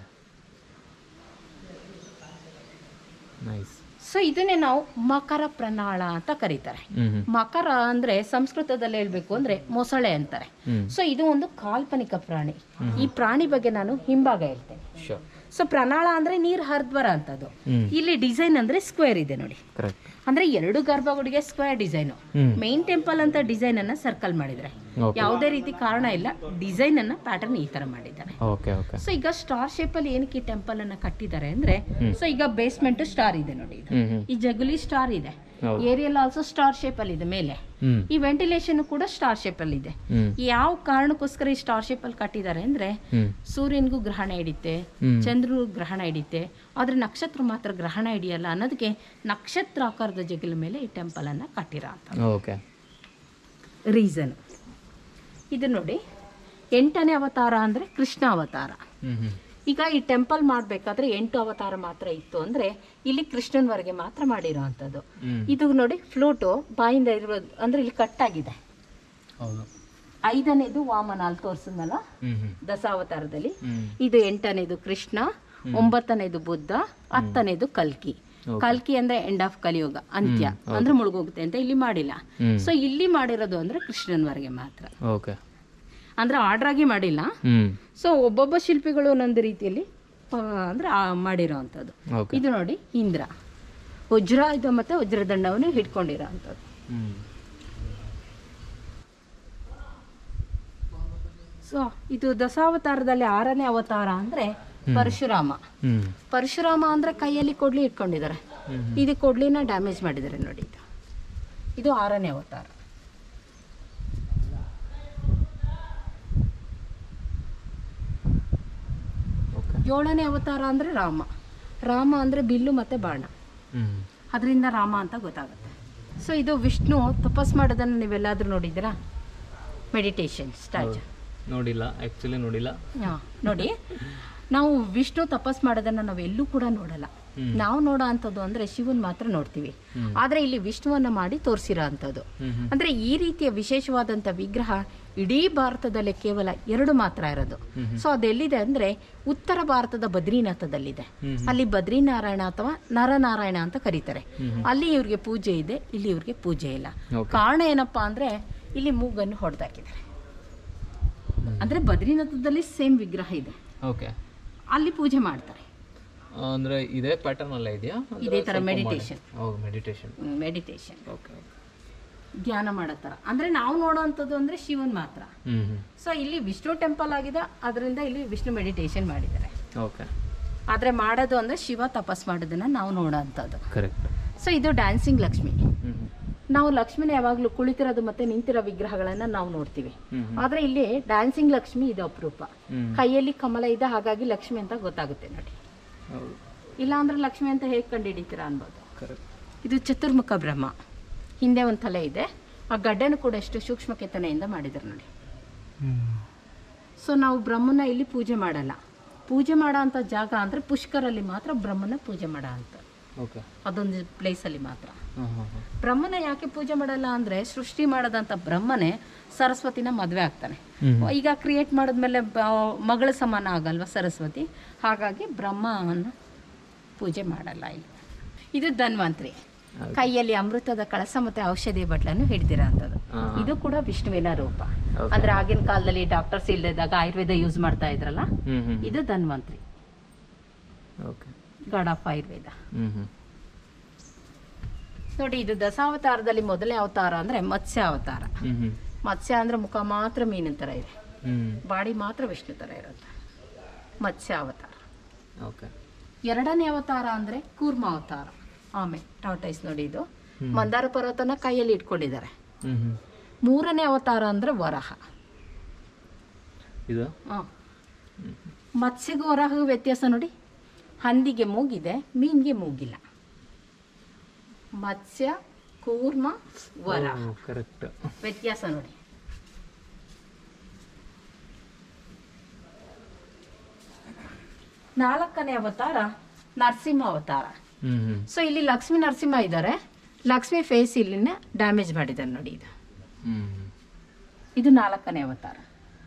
ನೈಸ್ ಸೊ ಇದನ್ನೇ ನಾವು ಮಕರ ಪ್ರಣಾಳ ಅಂತ ಕರೀತಾರೆ ಹ್ಮ್ ಹ್ಮ್ ಮಕರ ಅಂದ್ರೆ ಸಂಸ್ಕೃತದಲ್ಲಿ ಹೇಳ್ಬೇಕು ಅಂದ್ರೆ ಮೊಸಳೆ ಅಂತಾರೆ ಹ್ಮ್ ಸೊ ಇದು ಒಂದು ಕಾಲ್ಪನಿಕ ಪ್ರಾಣಿ ಈ ಪ್ರಾಣಿ ಬಗ್ಗೆ ನಾನು ಹಿಂಭಾಗ ಹೇಳ್ತೇನೆ ಶೋರ್ ಸೊ ಪ್ರಣಾಳ ಅಂದ್ರೆ ನೀರು ಹರಿದ್ ಬರೋ ಅಂಥದ್ದು ಹ್ಮ್ ಇಲ್ಲಿ ಡಿಸೈನ್ ಅಂದ್ರೆ ಸ್ಕ್ವೇರ್ ಇದೆ ನೋಡಿ ಕರೆಕ್ಟ್ ಅಂದ್ರೆ ಎರಡು ಗರ್ಭಗುಡಿಗೆ ಸ್ಕ್ವೇರ್ ಡಿಸೈನ್ ಹ್ಮ್ ಮೈನ್ ಟೆಂಪಲ್ ಅಂತ ಡಿಸೈನ್ ಅನ್ನ ಸರ್ಕಲ್ ಮಾಡಿದ್ದಾರೆ ಓಕೆ ಯಾವುದೇ ರೀತಿ ಕಾರಣ ಇಲ್ಲ ಡಿಸೈನ್ ಅನ್ನ ಪ್ಯಾಟರ್ನ್ ಈ ತರ ಮಾಡಿದ್ದಾರೆ ಓಕೆ ಓಕೆ ಸೊ ಈಗ ಸ್ಟಾರ್ ಶೇಪ್ ಅಲ್ಲಿ ಏನಕ್ಕೆ ಈ ಟೆಂಪಲ್ ಅನ್ನ ಕಟ್ಟಿದ್ದಾರೆ ಅಂದ್ರೆ ಸೊ ಈಗ ಬೇಸ್ಮೆಂಟ್ ಸ್ಟಾರ್ ಇದೆ ನೋಡಿ ಇದು ಹ್ಮ್ ಹ್ಮ್ ಈ ಜಗುಲಿ ಸ್ಟಾರ್ ಇದೆ ಹೌದು ಏರಿಯಲ್ ಆಲ್ಸೋ ಸ್ಟಾರ್ ಶೇಪ್ ಅಲ್ಲಿ ಇದೆ ಮೇಲೆ ಹ್ಮ್ ಈ ವೆಂಟಿಲೇಷನ್ ಕೂಡ ಸ್ಟಾರ್ ಶೇಪ್ ಅಲ್ಲಿ ಇದೆ ಹ್ಮ್ ಯಾವ ಕಾರಣಕ್ಕೋಸ್ಕರ ಈ ಸ್ಟಾರ್ ಶೇಪ್ ಅಲ್ಲಿ ಕಟ್ಟಿದ್ದಾರೆ ಅಂದ್ರೆ ಹ್ಮ್ ಸೂರ್ಯನಿಗೂ ಗ್ರಹಣ ಹಿಡಿತೆ ಹ್ಮ್ ಚಂದ್ರನಿಗೂ ಗ್ರಹಣ ಹಿಡಿತೆ ಆದ್ರೆ ನಕ್ಷತ್ರ ಮಾತ್ರ ಗ್ರಹಣ ಹಿಡಿಯಲ್ಲ ಅನ್ನೋದಕ್ಕೆ ನಕ್ಷತ್ರ ಆಕಾರದ ಜಗಲ ಮೇಲೆ ಈ ಟೆಂಪಲ್ ಅನ್ನ ಕಟ್ಟಿರೋ ಅಂತ ಓಕೆ ರೀಸನ್ ಇದು ನೋಡಿ ಎಂಟನೇ ಅವತಾರ ಅಂದ್ರೆ ಕೃಷ್ಣ ಅವತಾರ ಹ್ಮ್ ಹ್ಮ್ ಈಗ ಈ ಟೆಂಪಲ್ ಮಾಡಬೇಕಾದ್ರೆ ಎಂಟು ಅವತಾರ ಮಾತ್ರ ಇತ್ತು ಅಂದ್ರೆ ಇಲ್ಲಿ ಕೃಷ್ಣನ್ವರೆಗೆ ಮಾತ್ರ ಮಾಡಿರೋ ಅಂಥದ್ದು ಹ್ಮ್ ಇದು ನೋಡಿ ಫ್ಲೂಟು ಬಾಯಿಂದ ಇರೋದು ಅಂದ್ರೆ ಇಲ್ಲಿ ಕಟ್ಟಾಗಿದೆ ಹೌದು ಐದನೇದು ವಾಮನ ಅಲ್ಲಿ ತೋರಿಸಿದ್ನಲ್ಲ ಹ್ಮ್ ಹ್ಮ್ ದಶಾವತಾರದಲ್ಲಿ ಹ್ಮ್ ಇದು ಎಂಟನೇದು ಕೃಷ್ಣ ಒಂಬತ್ತನೇದು ಬುದ್ಧ ಹತ್ತನೇದು ಕಲ್ಕಿ Okay. ಕಲ್ಕಿ ಅಂದ್ರೆ ಎಂಡ್ ಆಫ್ ಕಲಿಯುಗ ಅಂತ್ಯ ಅಂದ್ರೆ ಮುಳುಗೋಗುತ್ತೆ ಅಂತ ಇಲ್ಲಿ ಮಾಡಿಲ್ಲ ಹ್ಮ್ ಸೊ ಇಲ್ಲಿ ಮಾಡಿರೋದು ಅಂದ್ರೆ ಕೃಷ್ಣನ್ವರೆಗೆ ಮಾತ್ರ ಓಕೆ ಅಂದ್ರೆ ಆರ್ಡರ್ ಆಗಿ ಮಾಡಿಲ್ಲ ಹ್ಮ್ ಸೊ ಒಬ್ಬೊಬ್ಬ ಶಿಲ್ಪಿಗಳು ಒಂದೊಂದು ರೀತಿಯಲ್ಲಿ ಆ, ಅಂದ್ರೆ ಆ ಮಾಡಿರೋ ಅಂಥದ್ದು ಓಕೆ ಇದು ನೋಡಿ ಇಂದ್ರ ವಜ್ರ ಇದು ಮತ್ತೆ ವಜ್ರದಂಡವನ್ನು ಹಿಡ್ಕೊಂಡಿರೋ ಅಂಥದ್ದು ಹ್ಮ್ ಸೊ ಇದು ದಶಾವತಾರದಲ್ಲಿ ಆರನೇ ಅವತಾರ ಅಂದ್ರೆ ಪರಶುರಾಮ ಹ್ಮ್ ಪರಶುರಾಮ ಅಂದ್ರೆ ಕೈಯಲ್ಲಿ ಕೊಡ್ಲಿ ಇಟ್ಕೊಂಡಿದ್ದಾರೆ ಹ್ಮ್ ಇದು ಕೊಡ್ಲಿನ ಡ್ಯಾಮೇಜ್ ಮಾಡಿದ್ದಾರೆ ನೋಡಿ ಇದು ಇದು ಆರನೇ ಅವತಾರ ಓಕೆ ಏಳನೇ ಅವತಾರ ಅಂದ್ರೆ ರಾಮ ರಾಮ ಅಂದ್ರೆ ಬಿಲ್ಲು ಮತ್ತೆ ಬಾಣ ಹ್ಮ್ ಅದರಿಂದ ರಾಮ ಅಂತ ಗೊತ್ತಾಗುತ್ತೆ ಸೊ ಇದು ವಿಷ್ಣು ತಪಸ್ ಮಾಡೋದನ್ನು ನೀವೆಲ್ಲಾದ್ರೂ ನೋಡಿದ್ದೀರಾ ಮೆಡಿಟೇಷನ್ ಸ್ಟಾಚು ನೋಡಿಲ್ಲ ಆ್ಯಕ್ಚುಲಿ ನೋಡಿಲ್ಲ ಹಾಂ ನೋಡಿ ನಾವು ವಿಷ್ಣು ತಪಸ್ ಮಾಡೋದನ್ನ ನಾವು ಎಲ್ಲೂ ಕೂಡ ನೋಡಲ್ಲ ಹ್ಮ್. ನಾವು ನೋಡೋ ಅಂಥದ್ದು ಅಂದ್ರೆ ಶಿವನ್ ಮಾತ್ರ ನೋಡ್ತೀವಿ ಹ್ಮ್. ಆದ್ರೆ ಇಲ್ಲಿ ವಿಷ್ಣುವನ್ನ ಮಾಡಿ ತೋರಿಸಿರೋ ಅಂಥದ್ದು ಹ್ಮ್ ಹ್ಮ್ ಅಂದ್ರೆ ಈ ರೀತಿಯ ವಿಶೇಷವಾದಂಥ ವಿಗ್ರಹ ಇಡೀ ಭಾರತದಲ್ಲೇ ಕೇವಲ ಎರಡು ಮಾತ್ರ ಇರೋದು ಹ್ಮ್ ಹ್ಮ್. ಸೊ ಅದೆಲ್ಲಿದೆ ಅಂದ್ರೆ ಉತ್ತರ ಭಾರತದ ಬದ್ರಿನಾಥದಲ್ಲಿದೆ ಹ್ಮ್ ಹ್ಮ್. ಅಲ್ಲಿ ಬದ್ರಿನಾರಾಯಣ ಅಥವಾ ನರನಾರಾಯಣ ಅಂತ ಕರೀತಾರೆ ಹ್ಮ್ ಹ್ಮ್. ಅಲ್ಲಿ ಇವ್ರಿಗೆ ಪೂಜೆ ಇದೆ ಇಲ್ಲಿ ಇವ್ರಿಗೆ ಪೂಜೆ ಇಲ್ಲ ಓಕೆ ಕಾರಣ ಏನಪ್ಪಾ ಅಂದ್ರೆ ಇಲ್ಲಿ ಮೂಗನ್ನು ಹೊಡೆದಾಕಿದ್ದಾರೆ ಅಂದ್ರೆ ಬದ್ರಿನಾಥದಲ್ಲಿ ಸೇಮ್ ವಿಗ್ರಹ ಇದೆ ಓಕೆ ಅಲ್ಲಿ ಪೂಜೆ ಮಾಡ್ತಾರೆ ಅಂದರೆ ಇದೇ ಪ್ಯಾಟರ್ನ್ ಅಲ್ಲ ಇದೆಯಾ ಇದೇ ಥರ ಮೆಡಿಟೇಷನ್ ಹೌದು ಮೆಡಿಟೇಷನ್ ಮೆಡಿಟೇಷನ್ ಓಕೆ ಓಕೆ ಧ್ಯಾನ ಮಾಡೋ ಥರ ಅಂದರೆ ನಾವು ನೋಡೋವಂಥದ್ದು ಅಂದರೆ ಶಿವನ್ ಮಾತ್ರ ಹ್ಞೂ ಹ್ಞೂ ಸೊ ಇಲ್ಲಿ ವಿಷ್ಣು ಟೆಂಪಲ್ ಆಗಿದೆ ಅದರಿಂದ ಇಲ್ಲಿ ವಿಷ್ಣು ಮೆಡಿಟೇಷನ್ ಮಾಡಿದ್ದಾರೆ ಓಕೆ ಆದರೆ ಮಾಡೋದು ಅಂದರೆ ಶಿವ ತಪಸ್ ಮಾಡೋದನ್ನು ನಾವು ನೋಡೋ ಅಂಥದ್ದು ಕರೆಕ್ಟ್ ಸೊ ಇದು ಡ್ಯಾನ್ಸಿಂಗ್ ಲಕ್ಷ್ಮಿ ಹ್ಞೂ ಹ್ಞೂ ನಾವು ಲಕ್ಷ್ಮಿನ ಯಾವಾಗಲೂ ಕುಳಿತಿರೋದು ಮತ್ತೆ ನಿಂತಿರೋ ವಿಗ್ರಹಗಳನ್ನು ನಾವು ನೋಡ್ತೀವಿ ಹ್ಮ್ ಆದರೆ ಇಲ್ಲಿ ಡ್ಯಾನ್ಸಿಂಗ್ ಲಕ್ಷ್ಮಿ ಇದು ಅಪರೂಪ ಹ್ಮ್. ಕೈಯಲ್ಲಿ ಕಮಲ ಇದೆ ಹಾಗಾಗಿ ಲಕ್ಷ್ಮಿ ಅಂತ ಗೊತ್ತಾಗುತ್ತೆ ನೋಡಿ ಹೌದು ಇಲ್ಲ ಅಂದ್ರೆ ಲಕ್ಷ್ಮಿ ಅಂತ ಹೇಗೆ ಕಂಡುಹಿಡಿತೀರಾ ಅನ್ಬೋದು ಕರೆಕ್ಟ್ ಇದು ಚತುರ್ಮುಖ ಬ್ರಹ್ಮ ಹಿಂದೆ ಒಂದು ತಲೆ ಇದೆ ಆ ಗಡ್ಡೆನೂ ಕೂಡ ಎಷ್ಟು ಸೂಕ್ಷ್ಮ ಕೆತ್ತನೆಯಿಂದ ಮಾಡಿದ್ದಾರೆ ನೋಡಿ ಸೊ ನಾವು ಬ್ರಹ್ಮನ ಇಲ್ಲಿ ಪೂಜೆ ಮಾಡಲ್ಲ ಪೂಜೆ ಮಾಡೋ ಅಂಥ ಜಾಗ ಅಂದರೆ ಪುಷ್ಕರಲ್ಲಿ ಮಾತ್ರ ಬ್ರಹ್ಮನ ಪೂಜೆ ಮಾಡೋ ಅಂತ ಓಕೆ ಅದೊಂದು ಪ್ಲೇಸಲ್ಲಿ ಮಾತ್ರ ಹಾಂ ಹಾಂ ಹಾಂ ಬ್ರಹ್ಮನ ಯಾಕೆ ಪೂಜೆ ಮಾಡಲ್ಲ ಅಂದರೆ ಸೃಷ್ಟಿ ಮಾಡೋದಂಥ ಬ್ರಹ್ಮನೇ ಸರಸ್ವತಿನ ಮದುವೆ ಆಗ್ತಾನೆ ಹ್ಮ್. ಈಗ ಕ್ರಿಯೇಟ್ ಮಾಡಿದ್ಮೇಲೆ ಬ- ಮಗಳ ಸಮಾನ ಆಗಲ್ವಾ ಸರಸ್ವತಿ ಹಾಗಾಗಿ ಬ್ರಹ್ಮನ ಪೂಜೆ ಮಾಡಲ್ಲ ಇಲ್ಲಿ ಇದು ಧನ್ವಂತ್ರಿ ಕೈಯಲ್ಲಿ ಅಮೃತದ ಕಳಸ ಮತ್ತೆ ಔಷಧಿ ಬಟ್ಲನ್ನು ಹಿಡ್ದಿರೋ ಅಂಥದ್ದು ಹಾ. ಇದು ಕೂಡ ವಿಷ್ಣುವಿನ ರೂಪ Okay. ಅಂದ್ರೆ ಆಗಿನ ಕಾಲದಲ್ಲಿ ಡಾಕ್ಟರ್ಸ್ ಇಲ್ಲದಾಗ ಆಯುರ್ವೇದ ಯೂಸ್ ಮಾಡ್ತಾ ಇದ್ರಲ್ಲ ಹ್ಞೂ ಹ್ಞೂ ಇದು Dhanvantri okay god of Ayurveda ಹ್ಞೂ ಹ್ಞೂ ನೋಡಿ ಇದು ದಶಾವತಾರದಲ್ಲಿ ಮೊದಲನೇ ಅವತಾರ ಅಂದ್ರೆ ಮತ್ಸ್ಯ ಅವತಾರ ಹ್ಞೂ ಹ್ಞೂ ಮತ್ಸ್ಯ ಅಂದ್ರೆ ಮುಖ ಮಾತ್ರ ಮೀನಿನ ಥರ ಇದೆ ಹ್ಞೂ ಬಾಡಿ ಮಾತ್ರ ವಿಷ್ಣು ಥರ ಇರುತ್ತೆ ಮತ್ಸ್ಯ ಅವತಾರ ಓಕೆ ಎರಡನೇ ಅವತಾರ ಅಂದ್ರೆ ಕೂರ್ಮ ಅವತಾರ ಆಮೇಲೆ ಟಾಟೈಸ್ ನೋಡಿ ಇದು ಮಂದಾರ ಪರ್ವತನ ಕೈಯಲ್ಲಿ ಇಟ್ಕೊಂಡಿದ್ದಾರೆ ಹ್ಞೂ ಹ್ಞೂ ಮೂರನೇ ಅವತಾರ ಅಂದ್ರೆ ವರಹ ಇದು ಹ. ಮತ್ಸ್ಯಗೂ ವರಹಗೂ ವ್ಯತ್ಯಾಸ ನೋಡಿ ಹಂದಿಗೆ ಮೂಗಿದೆ ಮೀನಿಗೆ ಮೂಗಿಲ್ಲ ಮತ್ಸ್ಯ ಕೂರ್ಮ ವರಹ ಕರೆಕ್ಟ್ ವ್ಯತ್ಯಾಸ ನೋಡಿ ನಾಲ್ಕನೇ ಅವತಾರ ನರಸಿಂಹ ಅವತಾರ ಹ್ಞೂ ಹ್ಞೂ ಸೊ ಇಲ್ಲಿ ಲಕ್ಷ್ಮೀ ನರಸಿಂಹ ಇದ್ದಾರೆ ಲಕ್ಷ್ಮಿ ಫೇಸ್ ಇಲ್ಲಿನ ಡ್ಯಾಮೇಜ್ ಮಾಡಿದ್ದಾರೆ ನೋಡಿ ಇದು ಹ್ಞೂ ಇದು ನಾಲ್ಕನೇ ಅವತಾರ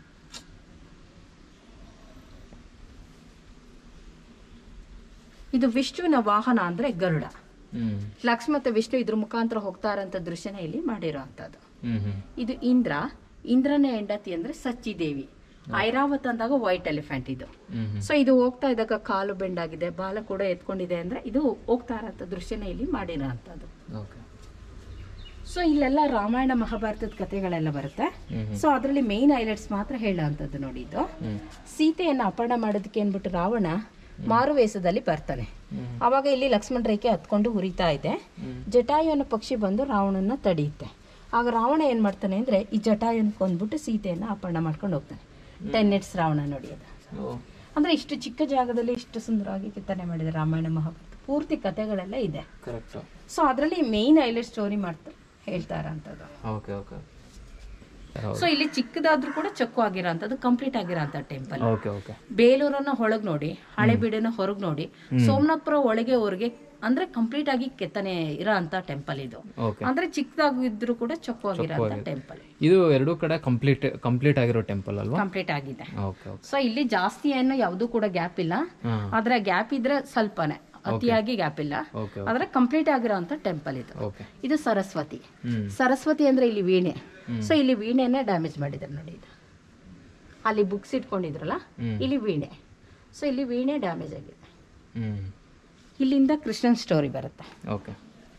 ಇದು ವಿಷ್ಣುವಿನ ವಾಹನ ಅಂದ್ರೆ ಗರುಡ ಹ್ಞೂ ಲಕ್ಷ್ಮಿ ಮತ್ತೆ ವಿಷ್ಣು ಇದ್ರ ಮುಖಾಂತರ ಹೋಗ್ತಾ ಇರೋಂಥ ದೃಶ್ಯನ ಇಲ್ಲಿ ಮಾಡಿರೋ ಅಂಥದ್ದು ಹ್ಞೂ ಹ್ಞೂ ಇದು ಇಂದ್ರ ಇಂದ್ರನ ಹೆಂಡತಿ ಅಂದ್ರೆ ಸಚ್ಚಿದೇವಿ ಐರಾವತ್ ಅಂದಾಗ ವೈಟ್ ಎಲಿಫೆಂಟ್ ಇದು ಹ್ಞೂ ಹ್ಞೂ ಸೊ ಇದು ಹೋಗ್ತಾ ಇದ್ದಾಗ ಕಾಲು ಬೆಂಡಾಗಿದೆ ಬಾಲ ಕೂಡ ಎತ್ಕೊಂಡಿದೆ ಅಂದ್ರೆ ಇದು ಹೋಗ್ತಾ ಇರೋಂಥ ದೃಶ್ಯನ ಇಲ್ಲಿ ಮಾಡಿರೋ ಅಂಥದ್ದು ಓಕೆ ಸೊ ಇಲ್ಲೆಲ್ಲ ರಾಮಾಯಣ ಮಹಾಭಾರತದ ಕಥೆಗಳೆಲ್ಲ ಬರುತ್ತೆ ಹ್ಞೂ ಹ್ಞೂ ಸೊ ಅದರಲ್ಲಿ ಮೇನ್ ಹೈಲೈಟ್ಸ್ ಮಾತ್ರ ಹೇಳೋ ಅಂಥದ್ದು ನೋಡಿ ಇದು ಹ್ಞೂ ಸೀತೆಯನ್ನು ಅಪಹರಣ ಮಾಡೋದಕ್ಕೆ ಅಂದ್ಬಿಟ್ಟು ರಾವಣ ಮಾರುವೇಷದಲ್ಲಿ ಬರ್ತಾನೆ ಹ್ಞೂ ಅವಾಗ ಇಲ್ಲಿ ಲಕ್ಷ್ಮಣ ರೇಖೆ ಹತ್ಕೊಂಡು ಉರಿತಾ ಇದೆ ಹ್ಞೂ ಜಟಾಯು ಅನ್ನೋ ಪಕ್ಷಿ ಬಂದು ರಾವಣನ ತಡೆಯುತ್ತೆ ಆಗ ರಾವಣ ಏನು ಮಾಡ್ತಾನೆ ಅಂದರೆ ಈ ಜಟಾಯುನ ಕೊಂದ್ಬಿಟ್ಟು ಸೀತೆಯನ್ನು ಅಪಹರಣ ಮಾಡ್ಕೊಂಡು ಹೋಗ್ತಾನೆ ಟೆನ್ ಇಟ್ಸ್ ರಾವಣ ನೋಡಿ ಅದು ಓ ಅಂದರೆ ಇಷ್ಟು ಚಿಕ್ಕ ಜಾಗದಲ್ಲಿ ಇಷ್ಟು ಸುಂದರವಾಗಿ ಕೆತ್ತನೆ ಮಾಡಿದೆ ರಾಮಾಯಣ ಮಹಾಭಾರತ ಪೂರ್ತಿ ಕಥೆಗಳೆಲ್ಲ ಇದೆ ಕರೆಕ್ಟು ಸೊ ಅದರಲ್ಲಿ ಮೇನ್ ಹೈಲೈಟ್ ಸ್ಟೋರಿ ಮಾಡ್ತಾ ಹೇಳ್ತಾ ಇರೋಂಥದ್ದು ಓಕೆ ಓಕೆ ಸೊ ಇಲ್ಲಿ ಚಿಕ್ಕದಾದ್ರೂ ಕೂಡ ಚೊಕ್ಕು ಆಗಿರೋಂಥದ್ದು ಕಂಪ್ಲೀಟ್ ಆಗಿರೋಂಥ ಟೆಂಪಲ್ ಓಕೆ ಓಕೆ ಬೇಲೂರನ್ನ ಹೊಳಗ್ ನೋಡಿ ಹಳೆಬೀಡನ್ನ ಹೊರಗ್ ನೋಡಿ ಸೋಮನಾಥ್ಪುರ ಒಳಗೆ ಹೊರಗೆ ಅಂದ್ರೆ ಕಂಪ್ಲೀಟ್ ಆಗಿ ಕೆತ್ತನೆ ಇರೋ ಅಂತ ಟೆಂಪಲ್ ಇದು ಓಕೆ ಅಂದ್ರೆ ಚಿಕ್ಕದಾಗಿದ್ರು ಕೂಡ ಚೊಕ್ಕು ಆಗಿರೋ ಟೆಂಪಲ್ ಇದು ಎರಡೂ ಕಡೆ ಕಂಪ್ಲೀಟ್ ಕಂಪ್ಲೀಟ್ ಆಗಿರೋ ಟೆಂಪಲ್ ಅಲ್ವಾ ಕಂಪ್ಲೀಟ್ ಆಗಿದೆ ಓಕೆ ಓಕೆ ಸೊ ಇಲ್ಲಿ ಜಾಸ್ತಿ ಏನು ಯಾವ್ದು ಕೂಡ ಗ್ಯಾಪ್ ಇಲ್ಲ ಹಾಂ ಆದ್ರೆ ಗ್ಯಾಪ್ ಇದ್ರೆ ಸ್ವಲ್ಪನೇ ಅತಿಯಾಗಿ ಗ್ಯಾಪ್ ಇಲ್ಲ ಓಕೆ ಆದ್ರೆ ಕಂಪ್ಲೀಟ್ ಆಗಿರೋ ಅಂತ ಟೆಂಪಲ್ ಇದು ಓಕೆ ಇದು ಸರಸ್ವತಿ ಹ್ಞೂ ಸರಸ್ವತಿ ಅಂದ್ರೆ ಇಲ್ಲಿ ವೀಣೆ ಸೊ ಇಲ್ಲಿ ವೀಣೆನ ಡ್ಯಾಮೇಜ್ ಮಾಡಿದ್ದಾರೆ ನೋಡಿ ಇದು ಅಲ್ಲಿ ಬುಕ್ಸ್ ಇಟ್ಕೊಂಡಿದ್ರಲ್ಲ ಹ್ಮ್. ಇಲ್ಲಿ ವೀಣೆ ಸೊ ಇಲ್ಲಿ ವೀಣೆ ಡ್ಯಾಮೇಜ್ ಆಗಿದೆ ಹ್ಞೂ ಇಲ್ಲಿಂದ ಕೃಷ್ಣನ್ ಸ್ಟೋರಿ ಬರುತ್ತೆ ಓಕೆ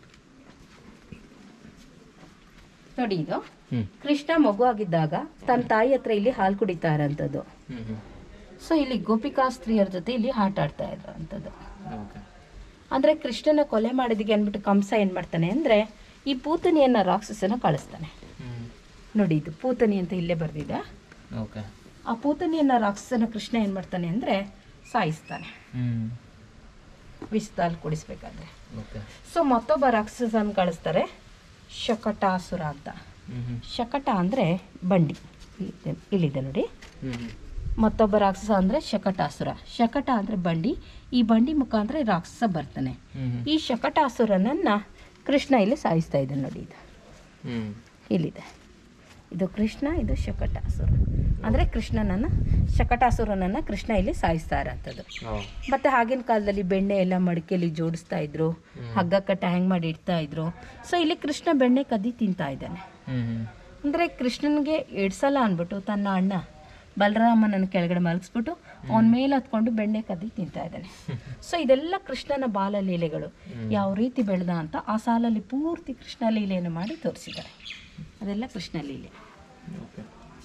ನೋಡಿ ಇದು ಹ್ಞೂ ಕೃಷ್ಣ ಮಗು ಆಗಿದ್ದಾಗ ತನ್ನ ತಾಯಿ ಹತ್ರ ಇಲ್ಲಿ ಹಾಲು ಕುಡಿತಾ ಇರೋಂಥದ್ದು ಹ್ಞೂ ಹ್ಞೂ ಸೊ ಇಲ್ಲಿ ಗೋಪಿಕಾ ಸ್ತ್ರೀಯರ ಜೊತೆ ಇಲ್ಲಿ ಆಟ ಆಡ್ತಾ ಇರೋಂಥದ್ದು ಓಕೆ ಅಂದ್ರೆ ಕೃಷ್ಣನ ಕೊಲೆ ಮಾಡಿದಿಗೆ ಅಂದ್ಬಿಟ್ಟು ಕಂಸ ಏನ್ ಮಾಡ್ತಾನೆ ಅಂದ್ರೆ ಈ ಪೂತನಿಯನ್ನ ರಾಕ್ಷಸನ ಕಳಿಸ್ತಾನೆ ಹ್ಞೂ ನೋಡಿ ಇದು ಪೂತನಿ ಅಂತ ಇಲ್ಲೇ ಬರ್ದಿದೆ ಓಕೆ ಆ ಪೂತನಿಯನ್ನ ರಾಕ್ಷಸನ ಕೃಷ್ಣ ಏನ್ ಮಾಡ್ತಾನೆ ಅಂದ್ರೆ ಸಾಯಿಸ್ತಾನೆ ಹ್ಞೂ ವಿಷದಲ್ಲಿ ಕುಡಿಸ್ಬೇಕಾದ್ರೆ ಓಕೆ ಸೊ ಮತ್ತೊಬ್ಬ ರಾಕ್ಷಸನ ಕಳಿಸ್ತಾರೆ ಶಕಟಾಸುರ ಅಂತ ಹ್ಞೂ ಹ್ಞೂ ಶಕಟ ಅಂದ್ರೆ ಬಂಡಿ ಇಲ್ಲಿದೆ- ಇಲ್ಲಿದೆ ನೋಡಿ ಹ್ಞೂ ಹ್ಞೂ ಮತ್ತೊಬ್ಬ ರಾಕ್ಷಸ ಅಂದ್ರೆ ಶಕಟಾಸುರ ಶಕಟ ಅಂದ್ರೆ ಬಂಡಿ ಈ ಬಂಡಿ ಮುಖಾಂತರ ಈ ರಾಕ್ಷಸ ಬರ್ತಾನೆ ಹ್ಞೂ ಈ ಶಕಟಾಸುರನನ್ನ ಕೃಷ್ಣ ಇಲ್ಲಿ ಸಾಯಿಸ್ತಾ ಇದ್ದಾನೆ ನೋಡಿ ಇದು ಹ್ಞೂ ಇಲ್ಲಿದೆ ಇದು ಕೃಷ್ಣ ಇದು ಶಕಟಾಸುರ ಅಂದರೆ ಕೃಷ್ಣನನ್ನ ಶಕಟಾಸುರನನ್ನ ಕೃಷ್ಣ ಇಲ್ಲಿ ಸಾಯಿಸ್ತಾ ಇರೋಂಥದ್ದು ಓ ಮತ್ತೆ ಆಗಿನ ಕಾಲದಲ್ಲಿ ಬೆಣ್ಣೆ ಎಲ್ಲ ಮಡಿಕೆಯಲ್ಲಿ ಜೋಡಿಸ್ತಾ ಇದ್ರು ಹಗ್ಗ ಕಟ್ಟ ಹ್ಯಾಂಗ್ ಮಾಡಿ ಇಡ್ತಾ ಇದ್ರು ಸೊ ಇಲ್ಲಿ ಕೃಷ್ಣ ಬೆಣ್ಣೆ ಕದ್ದಿ ತಿಂತಾ ಇದ್ದಾನೆ ಹ್ಞೂ ಹ್ಞೂ ಅಂದರೆ ಕೃಷ್ಣನಿಗೆ ಎಡ್ಸಲ್ಲ ಅಂದ್ಬಿಟ್ಟು ತನ್ನ ಅಣ್ಣ ಬಲರಾಮನನ್ನು ಕೆಳಗಡೆ ಮಲಗಿಸ್ಬಿಟ್ಟು ಅವನ ಮೇಲೆ ಹತ್ಕೊಂಡು ಬೆಣ್ಣೆ ಕದ್ದಿ ತಿಂತಾ ಇದ್ದಾನೆ ಸೊ ಇದೆಲ್ಲ ಕೃಷ್ಣನ ಬಾಲಲೀಲೆಗಳು ಯಾವ ರೀತಿ ಬೆಳೆದ ಅಂತ ಆ ಸಾಲಲ್ಲಿ ಪೂರ್ತಿ ಕೃಷ್ಣ ಲೀಲೆಯನ್ನು ಮಾಡಿ ತೋರಿಸಿದ್ದಾರೆ ಅದೆಲ್ಲ ಕೃಷ್ಣ ಲೀಲೆ ಓಕೆ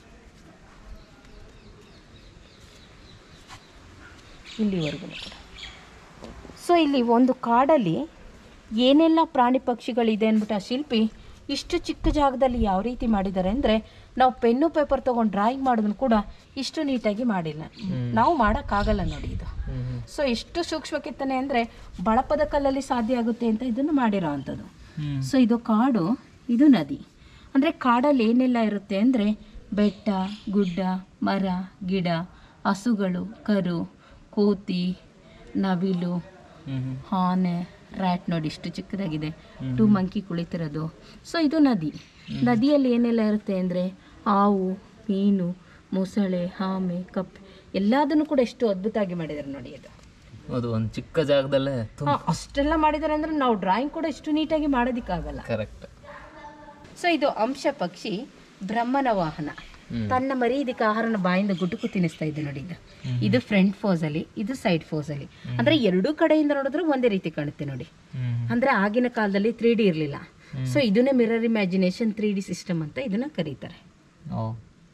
ಇಲ್ಲಿವರೆಗೂ ಕೂಡ ಸೊ ಇಲ್ಲಿ ಒಂದು ಕಾಡಲ್ಲಿ ಏನೆಲ್ಲ ಪ್ರಾಣಿ ಪಕ್ಷಿಗಳಿದೆ ಅಂದ್ಬಿಟ್ಟು ಆ ಶಿಲ್ಪಿ ಇಷ್ಟು ಚಿಕ್ಕ ಜಾಗದಲ್ಲಿ ಯಾವ ರೀತಿ ಮಾಡಿದ್ದಾರೆ ಅಂದರೆ ನಾವು ಪೆನ್ನು ಪೇಪರ್ ತೊಗೊಂಡು ಡ್ರಾಯಿಂಗ್ ಮಾಡಿದ್ರು ಕೂಡ ಇಷ್ಟು ನೀಟಾಗಿ ಮಾಡಿಲ್ಲ ನಾವು ಮಾಡೋಕ್ಕಾಗಲ್ಲ ನೋಡಿ ಇದು ಹ್ಞೂ ಸೊ ಎಷ್ಟು ಸೂಕ್ಷ್ಮ ಕೆತ್ತನೆ ಅಂದರೆ ಬಳಪದ ಕಲ್ಲಲ್ಲಿ ಸಾಧ್ಯ ಆಗುತ್ತೆ ಅಂತ ಇದನ್ನು ಮಾಡಿರೋ ಅಂಥದ್ದು ಹ್ಞೂ ಸೊ ಇದು ಕಾಡು ಇದು ನದಿ ಅಂದರೆ ಕಾಡಲ್ಲಿ ಏನೆಲ್ಲ ಇರುತ್ತೆ ಅಂದರೆ ಬೆಟ್ಟ ಗುಡ್ಡ ಮರ ಗಿಡ ಹಸುಗಳು ಕರು ಕೋತಿ ನವಿಲು ಹ್ಞೂ ಆನೆ ರ್ಯಾಟ್ ನೋಡಿ ಇಷ್ಟು ಚಿಕ್ಕದಾಗಿದೆ ಟೂ ಮಂಕಿ ಕುಳಿತಿರೋದು ಸೊ ಇದು ನದಿ ನದಿಯಲ್ಲಿ ಏನೆಲ್ಲ ಇರುತ್ತೆ ಅಂದರೆ ಹಾವು ಮೀನು ಮೊಸಳೆ ಆಮೆ ಕಪ್ಪೆ ಎಲ್ಲದನ್ನು ಕೂಡ ಎಷ್ಟು ಅದ್ಭುತವಾಗಿ ಮಾಡಿದ್ದಾರೆ ನೋಡಿ ಅದು ಅದು ಒಂದು ಚಿಕ್ಕ ಜಾಗದಲ್ಲೇ ತುಂಬ ಹಾ, ಅಷ್ಟೆಲ್ಲ ಮಾಡಿದ್ದಾರೆ ಅಂದರೆ ನಾವು ಡ್ರಾಯಿಂಗ್ ಕೂಡ ಇಷ್ಟು ನೀಟಾಗಿ ಮಾಡೋದಕ್ಕಾಗಲ್ಲ ಕರೆಕ್ಟ್ ಸೊ ಇದು ಅಂಶ ಪಕ್ಷಿ ಬ್ರಹ್ಮನ ವಾಹನ ಹ್ಮ್. ತನ್ನ ಮರಿ ಇದಕ್ಕೆ ಆಹಾರನ ಬಾಯಿಂದ ಗುಟುಕು ತಿನ್ನಿಸ್ತಾ ಇದೆ ನೋಡಿ ಇದು ಇದು ಫ್ರಂಟ್ ಫೋಸ್ ಅಲ್ಲಿ ಇದು ಸೈಡ್ ಫೋಸ್ ಅಲ್ಲಿ ಅಂದ್ರೆ ಎರಡೂ ಕಡೆಯಿಂದ ನೋಡಿದ್ರೆ ಒಂದೇ ರೀತಿ ಕಾಣುತ್ತೆ ನೋಡಿ ಹ್ಞೂ ಅಂದ್ರೆ ಆಗಿನ ಕಾಲದಲ್ಲಿ ತ್ರೀ ಡಿ ಇರಲಿಲ್ಲ ಸೊ ಇದನ್ನೇ mirror imagination three D system ಅಂತ ಇದನ್ನ ಕರೀತಾರೆ ಓ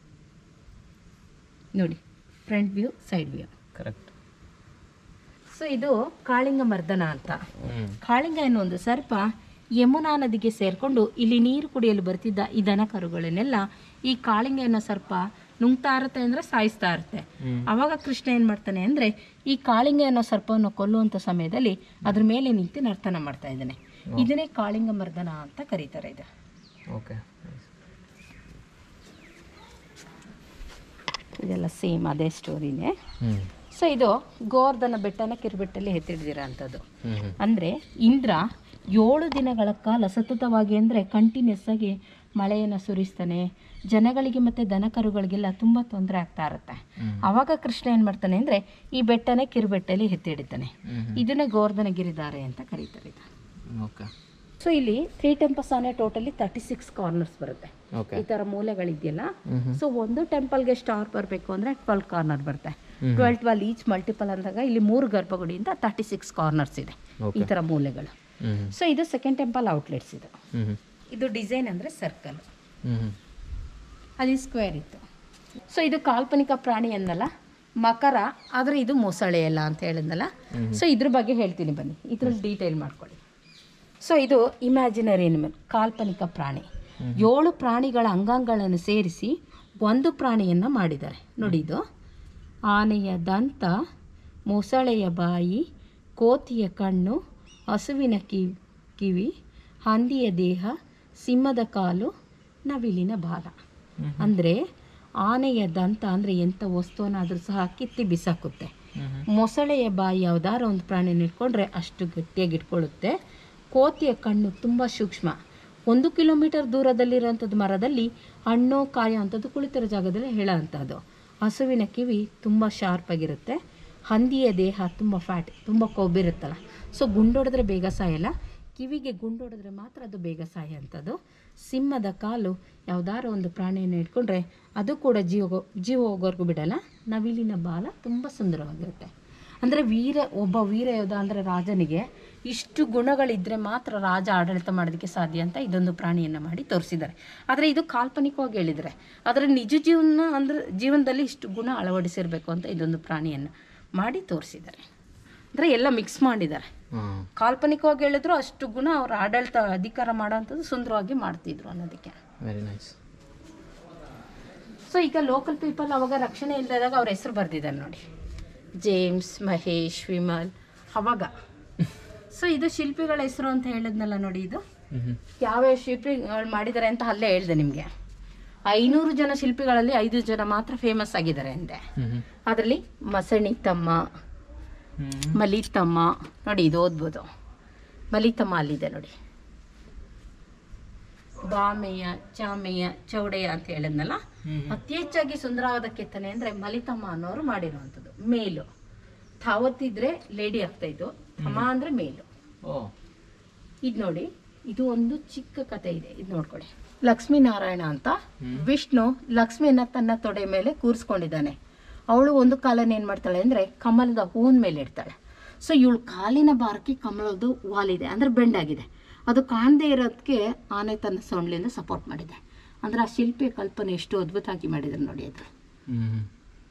ನೋಡಿ front view side view correct so ಇದು ಕಾಳಿಂಗ ಮರ್ದನ ಅಂತ ಹ್ಞೂ ಕಾಳಿಂಗ ಎನ್ನುವ ಒಂದು ಸರ್ಪ ಯಮುನಾ ನದಿಗೆ ಸೇರಿಕೊಂಡು ಇಲ್ಲಿ ನೀರು ಕುಡಿಯಲು ಬರ್ತಿದ್ದ ಈ ದನ ಕರುಗಳನ್ನೆಲ್ಲ ಈ ಕಾಳಿಂಗ ಅನ್ನೋ ಸರ್ಪ ನುಂಗ್ತಾ ಇರುತ್ತೆ ಅಂದರೆ ಸಾಯಿಸ್ತಾ ಇರುತ್ತೆ ಹ್ಮ್. ಅವಾಗ ಕೃಷ್ಣ ಏನು ಮಾಡ್ತಾನೆ ಅಂದರೆ ಈ ಕಾಳಿಂಗ ಅನ್ನೋ ಸರ್ಪವನ್ನು ಕೊಲ್ಲುವಂಥ ಸಮಯದಲ್ಲಿ ಅದ್ರ ಮೇಲೆ ನಿಂತು ನರ್ತನ ಮಾಡ್ತಾ ಇದ್ದಾನೆ ಇದನ್ನೇ ಕಾಳಿಂಗ ಮರ್ದನ ಅಂತ ಕರೀತಾರೆ ಇದು ಓಕೆ ಇದೆಲ್ಲ ಸೇಮ್ ಅದೇ ಸ್ಟೋರಿನೇ ಹ್ಞೂ ಸೊ ಇದು ಗೋವರ್ಧನ ಬೆಟ್ಟನ ಕಿರುಬೆಟ್ಟಲ್ಲಿ ಎತ್ತಿಡ್ದಿರೋ ಅಂಥದ್ದು ಹ್ಞೂ ಹ್ಞೂ ಅಂದರೆ ಇಂದ್ರ ಏಳು ದಿನಗಳ ಕಾಲ ಸತತವಾಗಿ ಅಂದರೆ ಕಂಟಿನ್ಯೂಸ್ ಆಗಿ ಮಳೆಯನ್ನು ಸುರಿಸ್ತಾನೆ ಜನಗಳಿಗೆ ಮತ್ತು ದನಕರುಗಳಿಗೆಲ್ಲ ತುಂಬ ತೊಂದರೆ ಆಗ್ತಾ ಇರುತ್ತೆ ಹ್ಮ್. ಆವಾಗ ಕೃಷ್ಣ ಏನು ಮಾಡ್ತಾನೆ ಅಂದರೆ ಈ ಬೆಟ್ಟನೇ ಕಿರುಬೆಟ್ಟಲ್ಲಿ ಎತ್ತಿಡ್ತಾನೆ ಹ್ಞೂ ಇದನ್ನೇ ಗೋವರ್ಧನ ಗಿರಿಧಾರೆ ಅಂತ ಕರೀತಾರೆ ಇದು ಓಕೆ ಸೊ ಇಲ್ಲಿ ತ್ರೀ ಟೆಂಪಲ್ಸ್ ಆನೆ ಟೋಟಲಿ ತರ್ಟಿ ಸಿಕ್ಸ್ ಕಾರ್ನರ್ಸ್ ಬರುತ್ತೆ ಓಕೆ ಈ ಥರ ಮೂಲೆಗಳಿದೆಯಲ್ಲ ಹ್ಞೂ ಸೊ ಒಂದು ಟೆಂಪಲ್ಗೆ ಸ್ಟಾರ್ ಬರಬೇಕು ಅಂದರೆ ಟ್ವೆಲ್ ಕಾರ್ನರ್ ಬರುತ್ತೆ ಹ್ಮ್. ಟ್ವೆಲ್ ಟ್ವೆಲ್ ಈಚ್ ಮಲ್ಟಿಪಲ್ ಅಂದಾಗ ಇಲ್ಲಿ ಮೂರು ಗರ್ಭಗುಡಿಯಿಂದ ತರ್ಟಿ ಸಿಕ್ಸ್ ಕಾರ್ನರ್ಸ್ ಇದೆ ಈ ಓಕೆ ಥರ ಮೂಲೆಗಳು ಹ್ಞೂ ಸೊ ಇದು ಸೆಕೆಂಡ್ ಟೆಂಪಲ್ ಔಟ್ಲೆಟ್ಸ್ ಇದು ಹ್ಞೂ ಇದು ಡಿಸೈನ್ ಅಂದರೆ ಸರ್ಕಲ್ ಹ್ಞೂ ಹ್ಞೂ ಅಲ್ಲಿ ಸ್ಕ್ವೇರ್ ಇತ್ತು ಸೊ ಇದು ಕಾಲ್ಪನಿಕ ಪ್ರಾಣಿ ಅಂದಲ್ಲ ಮಕರ ಆದರೆ ಇದು ಮೊಸಳೆ ಅಲ್ಲ ಅಂತ ಹೇಳಿದ್ನಲ್ಲ ಸೊ ಇದ್ರ ಬಗ್ಗೆ ಹೇಳ್ತೀನಿ ಬನ್ನಿ ಇದ್ರಲ್ಲಿ ಡೀಟೇಲ್ ಮಾಡ್ಕೊಳ್ಳಿ ಸೊ ಇದು ಇಮ್ಯಾಜಿನರಿ ಅನಿಮಲ್ ಕಾಲ್ಪನಿಕ ಪ್ರಾಣಿ ಏಳು ಪ್ರಾಣಿಗಳ ಅಂಗಾಂಗಗಳನ್ನು ಸೇರಿಸಿ ಒಂದು ಪ್ರಾಣಿಯನ್ನು ಮಾಡಿದ್ದಾರೆ ನೋಡಿ ಇದು ಆನೆಯ ದಂತ ಮೊಸಳೆಯ ಬಾಯಿ ಕೋತಿಯ ಕಣ್ಣು ಹಸುವಿನ ಕಿವಿ ಕಿವಿ ಹಂದಿಯ ದೇಹ ಸಿಂಹದ ಕಾಲು ನವಿಲಿನ ಬಾಲ ಅಂದರೆ ಆನೆಯ ದಂತ ಅಂದರೆ ಎಂಥ ವಸ್ತುವನ್ನಾದರೂ ಸಹ ಕಿತ್ತಿ ಬಿಸಾಕುತ್ತೆ ಮೊಸಳೆಯ ಬಾಯಿ ಯಾವ್ದಾರ ಒಂದು ಪ್ರಾಣಿನ ಇಟ್ಕೊಂಡ್ರೆ ಅಷ್ಟು ಗಟ್ಟಿಯಾಗಿ ಇಟ್ಕೊಳ್ಳುತ್ತೆ ಕೋತಿಯ ಕಣ್ಣು ತುಂಬ ಸೂಕ್ಷ್ಮ ಒಂದು ಕಿಲೋಮೀಟರ್ ದೂರದಲ್ಲಿರೋಂಥದ್ದು ಮರದಲ್ಲಿ ಹಣ್ಣು ಕಾಯೋ ಅಂಥದ್ದು ಕುಳಿತಿರೋ ಜಾಗದಲ್ಲಿ ಹೇಳೋ ಅಂಥದ್ದು ಹಸುವಿನ ಕಿವಿ ತುಂಬ ಶಾರ್ಪ್ ಆಗಿರುತ್ತೆ ಹಂದಿಯ ದೇಹ ತುಂಬ ಫ್ಯಾಟ್ ತುಂಬ ಕೊಬ್ಬಿರುತ್ತಲ್ಲ ಸೊ ಗುಂಡೊಡೆದ್ರೆ ಬೇಗ ಸಾಯಲ್ಲ ಕಿವಿಗೆ ಗುಂಡೊಡೆದ್ರೆ ಮಾತ್ರ ಅದು ಬೇಗ ಸಾಯೋಂಥದ್ದು ಸಿಂಹದ ಕಾಲು ಯಾವ್ದಾರ ಒಂದು ಪ್ರಾಣಿಯನ್ನು ಇಟ್ಕೊಂಡ್ರೆ ಅದು ಕೂಡ ಜೀವ ಜೀವ ಹೋಗೋರ್ಗೂ ಬಿಡಲ್ಲ ನವಿಲಿನ ಬಾಲ ತುಂಬ ಸುಂದರವಾಗಿರುತ್ತೆ ಅಂದರೆ ವೀರ ಒಬ್ಬ ವೀರ ಯೋಧ ಅಂದರೆ ರಾಜನಿಗೆ ಇಷ್ಟು ಗುಣಗಳಿದ್ದರೆ ಮಾತ್ರ ರಾಜ ಆಡಳಿತ ಮಾಡೋದಕ್ಕೆ ಸಾಧ್ಯ ಅಂತ ಇದೊಂದು ಪ್ರಾಣಿಯನ್ನು ಮಾಡಿ ತೋರಿಸಿದ್ದಾರೆ ಆದರೆ ಇದು ಕಾಲ್ಪನಿಕವಾಗಿ ಹೇಳಿದರೆ ಆದರೆ ನಿಜ ಜೀವನ ಅಂದರೆ ಜೀವನದಲ್ಲಿ ಇಷ್ಟು ಗುಣ ಅಳವಡಿಸಿರಬೇಕು ಅಂತ ಇದೊಂದು ಪ್ರಾಣಿಯನ್ನು ಮಾಡಿ ತೋರಿಸಿದ್ದಾರೆ ಅಂದರೆ ಎಲ್ಲ ಮಿಕ್ಸ್ ಮಾಡಿದ್ದಾರೆ ಹಾಂ ಕಾಲ್ಪನಿಕವಾಗಿ ಹೇಳಿದ್ರು ಅಷ್ಟು ಗುಣ ಅವ್ರ ಆಡಳಿತ ಅಧಿಕಾರ ಮಾಡೋವಂಥದ್ದು ಸುಂದರವಾಗಿ ಮಾಡ್ತಿದ್ರು ಅನ್ನೋದಕ್ಕೆ ವೆರಿ ನೈಸ್ ಸೊ ಈಗ ಲೋಕಲ್ ಪೀಪಲ್ ಅವಾಗ ರಕ್ಷಣೆ ಇಲ್ಲದಾಗ ಅವ್ರ ಹೆಸರು ಬರ್ದಿದ್ದಾರೆ ನೋಡಿ ಜೇಮ್ಸ್ ಮಹೇಶ್ ವಿಮಲ್ ಅವಾಗ ಸೊ ಇದು ಶಿಲ್ಪಿಗಳ ಹೆಸರು ಅಂತ ಹೇಳಿದ್ನಲ್ಲ ನೋಡಿ ಇದು ಹ್ಞೂ ಯಾವ್ಯಾವ ಶಿಲ್ಪಿಗಳು ಮಾಡಿದ್ದಾರೆ ಅಂತ ಅಲ್ಲೇ ಹೇಳಿದೆ ನಿಮಗೆ ಐನೂರು ಜನ ಶಿಲ್ಪಿಗಳಲ್ಲಿ ಐದು ಜನ ಮಾತ್ರ ಫೇಮಸ್ ಆಗಿದ್ದಾರೆ ಅಂದೆ ಹ್ಞೂ ಅದರಲ್ಲಿ ಮಸಣಿ ತಮ್ಮ ಹ್ಞೂ ಮಲಿತಮ್ಮ ನೋಡಿ ಇದು ಓದ್ಬೋದು ಮಲಿತಮ್ಮ ಅಲ್ಲಿದೆ ನೋಡಿ ಬಾಮೆಯ ಚಾಮೆಯ ಚೌಡೆಯ ಅಂತ ಹೇಳಿದ್ನಲ್ಲ ಅತಿ ಹೆಚ್ಚಾಗಿ ಸುಂದರವಾದ ಕೆತ್ತನೆ ಅಂದರೆ ಮಲಿತಮ್ಮ ಅನ್ನೋರು ಮಾಡಿರುವಂಥದ್ದು ಮೇಲು ಥಾವತ್ತಿದ್ರೆ ಲೇಡಿ ಆಗ್ತಾ ಇತ್ತು ಥಮ ಅಂದರೆ ಮೇಲು ಓ ಇದು ನೋಡಿ ಇದು ಒಂದು ಚಿಕ್ಕ ಕತೆ ಇದೆ ಇದು ನೋಡ್ಕೊಳ್ಳಿ ಲಕ್ಷ್ಮೀನಾರಾಯಣ ಅಂತ ವಿಷ್ಣು ಲಕ್ಷ್ಮಿಯನ್ನ ತನ್ನ ತೊಡೆ ಮೇಲೆ ಕೂರಿಸ್ಕೊಂಡಿದ್ದಾನೆ ಅವಳು ಒಂದು ಕಾಲನ ಏನು ಮಾಡ್ತಾಳೆ ಅಂದರೆ ಕಮಲದ ಹೂವಿನ ಮೇಲೆ ಇಡ್ತಾಳೆ ಸೊ ಇವಳು ಕಾಲಿನ ಬಾರಕ್ಕೆ ಕಮಲದ್ದು ವಾಲಿದೆ ಅಂದರೆ ಬೆಂಡಾಗಿದೆ ಅದು ಕಾಣದೇ ಇರೋದಕ್ಕೆ ಆನೆ ತನ್ನ ಸೊಂಡ್ಲಿಂದ ಸಪೋರ್ಟ್ ಮಾಡಿದೆ ಅಂದರೆ ಆ ಶಿಲ್ಪಿಯ ಕಲ್ಪನೆ ಎಷ್ಟು ಅದ್ಭುತವಾಗಿ ಮಾಡಿದ್ರು ನೋಡಿ ಅದು ಹ್ಮ್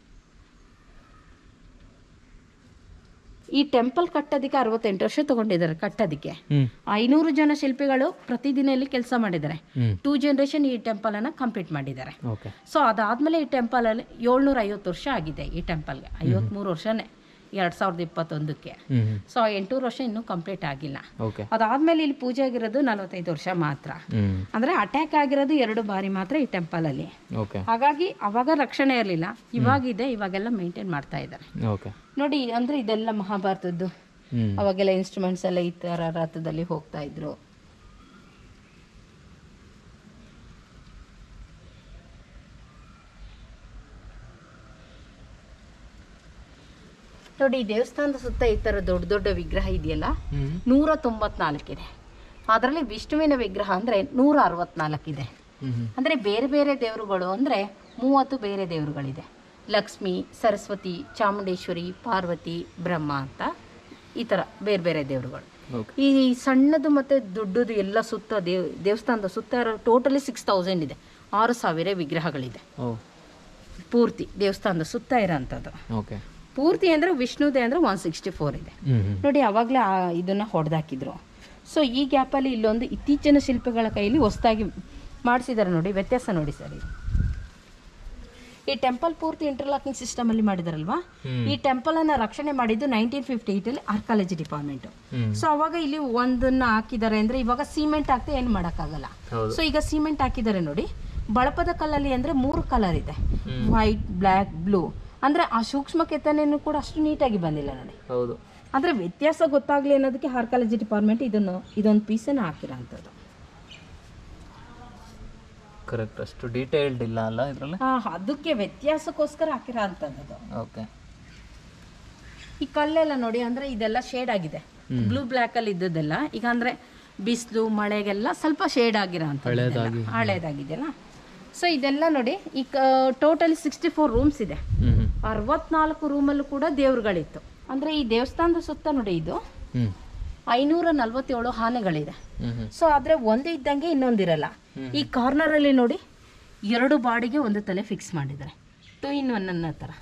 ಈ ಟೆಂಪಲ್ ಕಟ್ಟೋದಕ್ಕೆ ಅರವತ್ತೆಂಟು ವರ್ಷ ತಗೊಂಡಿದ್ದಾರೆ ಕಟ್ಟೋದಕ್ಕೆ ಹ್ಮ್ ಐನೂರು ಜನ ಶಿಲ್ಪಿಗಳು ಪ್ರತಿದಿನ ಇಲ್ಲಿ ಕೆಲಸ ಮಾಡಿದ್ದಾರೆ ಹ್ಮ್ ಟೂ ಜನರೇಷನ್ ಈ ಟೆಂಪಲ್ ಅನ್ನ ಕಂಪ್ಲೀಟ್ ಮಾಡಿದ್ದಾರೆ ಓಕೆ ಸೊ ಅದಾದ್ಮೇಲೆ ಈ ಟೆಂಪಲ್ ಅಲ್ಲಿ ಏಳ್ನೂರ ಐವತ್ತು ವರ್ಷ ಆಗಿದೆ ಈ ಟೆಂಪಲ್ಗೆ ಐವತ್ಮೂರು ವರ್ಷನೇ ಎರಡ್ ಸಾವಿರದ ಇಪ್ಪತ್ತೊಂದಕ್ಕೆ ಹ್ಮ್ ಹ್ಮ್ ಸೊ ಎಂಟೂರು ವರ್ಷ ಇನ್ನೂ ಕಂಪ್ಲೀಟ್ ಆಗಿಲ್ಲ ಓಕೆ ಅದಾದ್ಮೇಲೆ ಇಲ್ಲಿ ಪೂಜೆ ಆಗಿರೋದು ನಲವತ್ತೈದು ವರ್ಷ ಮಾತ್ರ ಹ್ಮ್ ಅಂದ್ರೆ ಅಟ್ಯಾಕ್ ಆಗಿರೋದು ಎರಡು ಬಾರಿ ಮಾತ್ರ ಈ ಟೆಂಪಲ್ ಅಲ್ಲಿ ಓಕೆ ಹಾಗಾಗಿ ಅವಾಗ ರಕ್ಷಣೆ ಇರಲಿಲ್ಲ ಇವಾಗಿದೆ ಇವಾಗೆಲ್ಲ ಮೇಂಟೈನ್ ಮಾಡ್ತಾ ಇದ್ದಾರೆ ಓಕೆ ನೋಡಿ ಅಂದ್ರೆ ಇದೆಲ್ಲ ಮಹಾಭಾರತದ್ದು ಹ್ಮ್ ಅವಾಗೆಲ್ಲ ಇನ್ಸ್ಟ್ರೂಮೆಂಟ್ಸ್ ಎಲ್ಲ ಈ ಥರ ರಥದಲ್ಲಿ ಹೋಗ್ತಾ ಇದ್ರು ನೋಡಿ ಈ ದೇವಸ್ಥಾನದ ಸುತ್ತ ಈ ಥರ ದೊಡ್ಡ ದೊಡ್ಡ ವಿಗ್ರಹ ಇದೆಯಲ್ಲ ಹ್ಮ್ ನೂರ ತೊಂಬತ್ನಾಲ್ಕಿದೆ ಅದರಲ್ಲಿ ವಿಷ್ಣುವಿನ ವಿಗ್ರಹ ಅಂದರೆ ನೂರ ಅರವತ್ನಾಲ್ಕಿದೆ ಹ್ಮ್ ಹ್ಮ್ ಅಂದರೆ ಬೇರೆ ಬೇರೆ ದೇವರುಗಳು ಅಂದರೆ ಮೂವತ್ತು ಬೇರೆ ದೇವರುಗಳಿದೆ ಲಕ್ಷ್ಮಿ ಸರಸ್ವತಿ ಚಾಮುಂಡೇಶ್ವರಿ ಪಾರ್ವತಿ ಬ್ರಹ್ಮ ಅಂತ ಈ ಥರ ಬೇರೆ ಬೇರೆ ದೇವರುಗಳು ಓಕೆ ಈ ಸಣ್ಣದು ಮತ್ತು ದೊಡ್ಡದು ಎಲ್ಲ ಸುತ್ತ ದೇವ್ ದೇವಸ್ಥಾನದ ಸುತ್ತ ಟೋಟಲಿ ಸಿಕ್ಸ್ ತೌಸಂಡ್ ಇದೆ ಆರು ಸಾವಿರ ವಿಗ್ರಹಗಳಿದೆ ಓ ಪೂರ್ತಿ ದೇವಸ್ಥಾನದ ಸುತ್ತ ಇರೋಂಥದ್ದು ಓಕೆ ಪೂರ್ತಿ ಅಂದರೆ ವಿಷ್ಣುದೇ ಅಂದರೆ ಒನ್ ಸಿಕ್ಸ್ಟಿ ಫೋರ್ ಇದೆ ಹ್ಮ್ ಹ್ಮ್ ನೋಡಿ ಅವಾಗಲೇ ಆ ಇದನ್ನು ಹೊಡೆದಾಕಿದ್ರು ಸೊ ಈ ಗ್ಯಾಪಲ್ಲಿ ಇಲ್ಲೊಂದು ಇತ್ತೀಚಿನ ಶಿಲ್ಪಿಗಳ ಕೈಯಲ್ಲಿ ಹೊಸದಾಗಿ ಮಾಡಿಸಿದ್ದಾರೆ ನೋಡಿ ವ್ಯತ್ಯಾಸ ನೋಡಿ ಸರ್ ಇದು ಈ ಟೆಂಪಲ್ ಪೂರ್ತಿ ಇಂಟರ್ಲಾಕಿಂಗ್ ಸಿಸ್ಟಮಲ್ಲಿ ಮಾಡಿದಾರಲ್ವಾ ಹ್ಮ್. ಈ ಟೆಂಪಲ್ ಅನ್ನ ರಕ್ಷಣೆ ಮಾಡಿದ್ದು ನೈನ್ಟೀನ್ ಫಿಫ್ಟಿ ಏಯ್ಟಲ್ಲಿ ಆರ್ಕಾಲಜಿ ಡಿಪಾರ್ಟ್ಮೆಂಟ್ ಹ್ಮ್ ಸೊ ಅವಾಗ ಇಲ್ಲಿ ಒಂದನ್ನ ಹಾಕಿದ್ದಾರೆ ಅಂದ್ರೆ ಇವಾಗ ಸಿಮೆಂಟ್ ಹಾಕ್ತಾ ಏನು ಮಾಡೋಕ್ಕಾಗಲ್ಲ ಹೌದು ಸೊ ಈಗ ಸಿಮೆಂಟ್ ಹಾಕಿದ್ದಾರೆ ನೋಡಿ ಬಳಪದ ಕಲ್ಲಲ್ಲಿ ಅಂದ್ರೆ ಮೂರು ಕಲರ್ ಇದೆ ಹ್ಮ್. ವೈಟ್ ಬ್ಲ್ಯಾಕ್ ಬ್ಲೂ ಅಂದ್ರೆ ಆ ಸೂಕ್ಷ್ಮ ಕೆತ್ತನೆಯನ್ನು ಕೂಡ ಅಷ್ಟು ನೀಟಾಗಿ ಬಂದಿಲ್ಲ ನೋಡಿ ಹೌದು ಆದರೆ ವ್ಯತ್ಯಾಸ ಗೊತ್ತಾಗ್ಲಿ ಅನ್ನೋದಕ್ಕೆ ಆರ್ಕಾಲಜಿ ಡಿಪಾರ್ಟ್ಮೆಂಟ್ ಇದನ್ನು ಇದೊಂದು ಪೀಸನ್ನು ಹಾಕಿರೋ ಅಂಥದ್ದು ಕರೆಕ್ಟ್ ಅಷ್ಟು ಡೀಟೇಲ್ಡ್ ಇಲ್ಲ ಅಲ್ಲ ಇದರಲ್ಲಿ ಅದಕ್ಕೆ ವ್ಯತ್ಯಾಸಕ್ಕೋಸ್ಕರ ಹಾಕಿರೋ ಅಂಥದ್ದು ಓಕೆ ಈ ಕಲ್ಲೆಲ್ಲ ನೋಡಿ ಅಂದರೆ ಇದೆಲ್ಲ ಶೇಡ್ ಆಗಿದೆ ಬ್ಲೂ ಬ್ಲ್ಯಾಕಲ್ಲಿ ಇದ್ದದ್ದೆಲ್ಲ ಈಗ ಅಂದರೆ ಬಿಸಿಲು ಮಳೆಗೆಲ್ಲ ಸ್ವಲ್ಪ ಶೇಡ್ ಆಗಿರೋ ಹಳೇದಾಗಿ. ಹಳೇದಾಗಿದೆಯಲ್ಲ ಸೊ ಇದೆಲ್ಲ ನೋಡಿ ಈ ಟೋಟಲಿ ಸಿಕ್ಸ್ಟಿ ಫೋರ್ ರೂಮ್ಸ್ ಇದೆ ಹ್ಮ್ ಹ್ಮ್ ಅರವತ್ನಾಲ್ಕು ರೂಮಲ್ಲೂ ಕೂಡ ದೇವ್ರುಗಳಿತ್ತು ಅಂದರೆ ಈ ದೇವಸ್ಥಾನದ ಸುತ್ತ ನೋಡಿ ಇದು ಹ್ಮ್ ಐನೂರ ನಲ್ವತ್ತೇಳು ಆನೆಗಳಿದೆ ಹ್ಮ್ ಹ್ಮ್ ಸೊ ಆದರೆ ಒಂದು ಇದ್ದಂಗೆ ಇನ್ನೊಂದಿರಲ್ಲ ಈ ಕಾರ್ನರಲ್ಲಿ ನೋಡಿ ಎರಡು ಬಾಡಿಗೆ ಒಂದು ತಲೆ ಫಿಕ್ಸ್ ಮಾಡಿದ್ದಾರೆ ಟು ಇನ್ ಒನ್ ಅನ್ನೋ ಥರ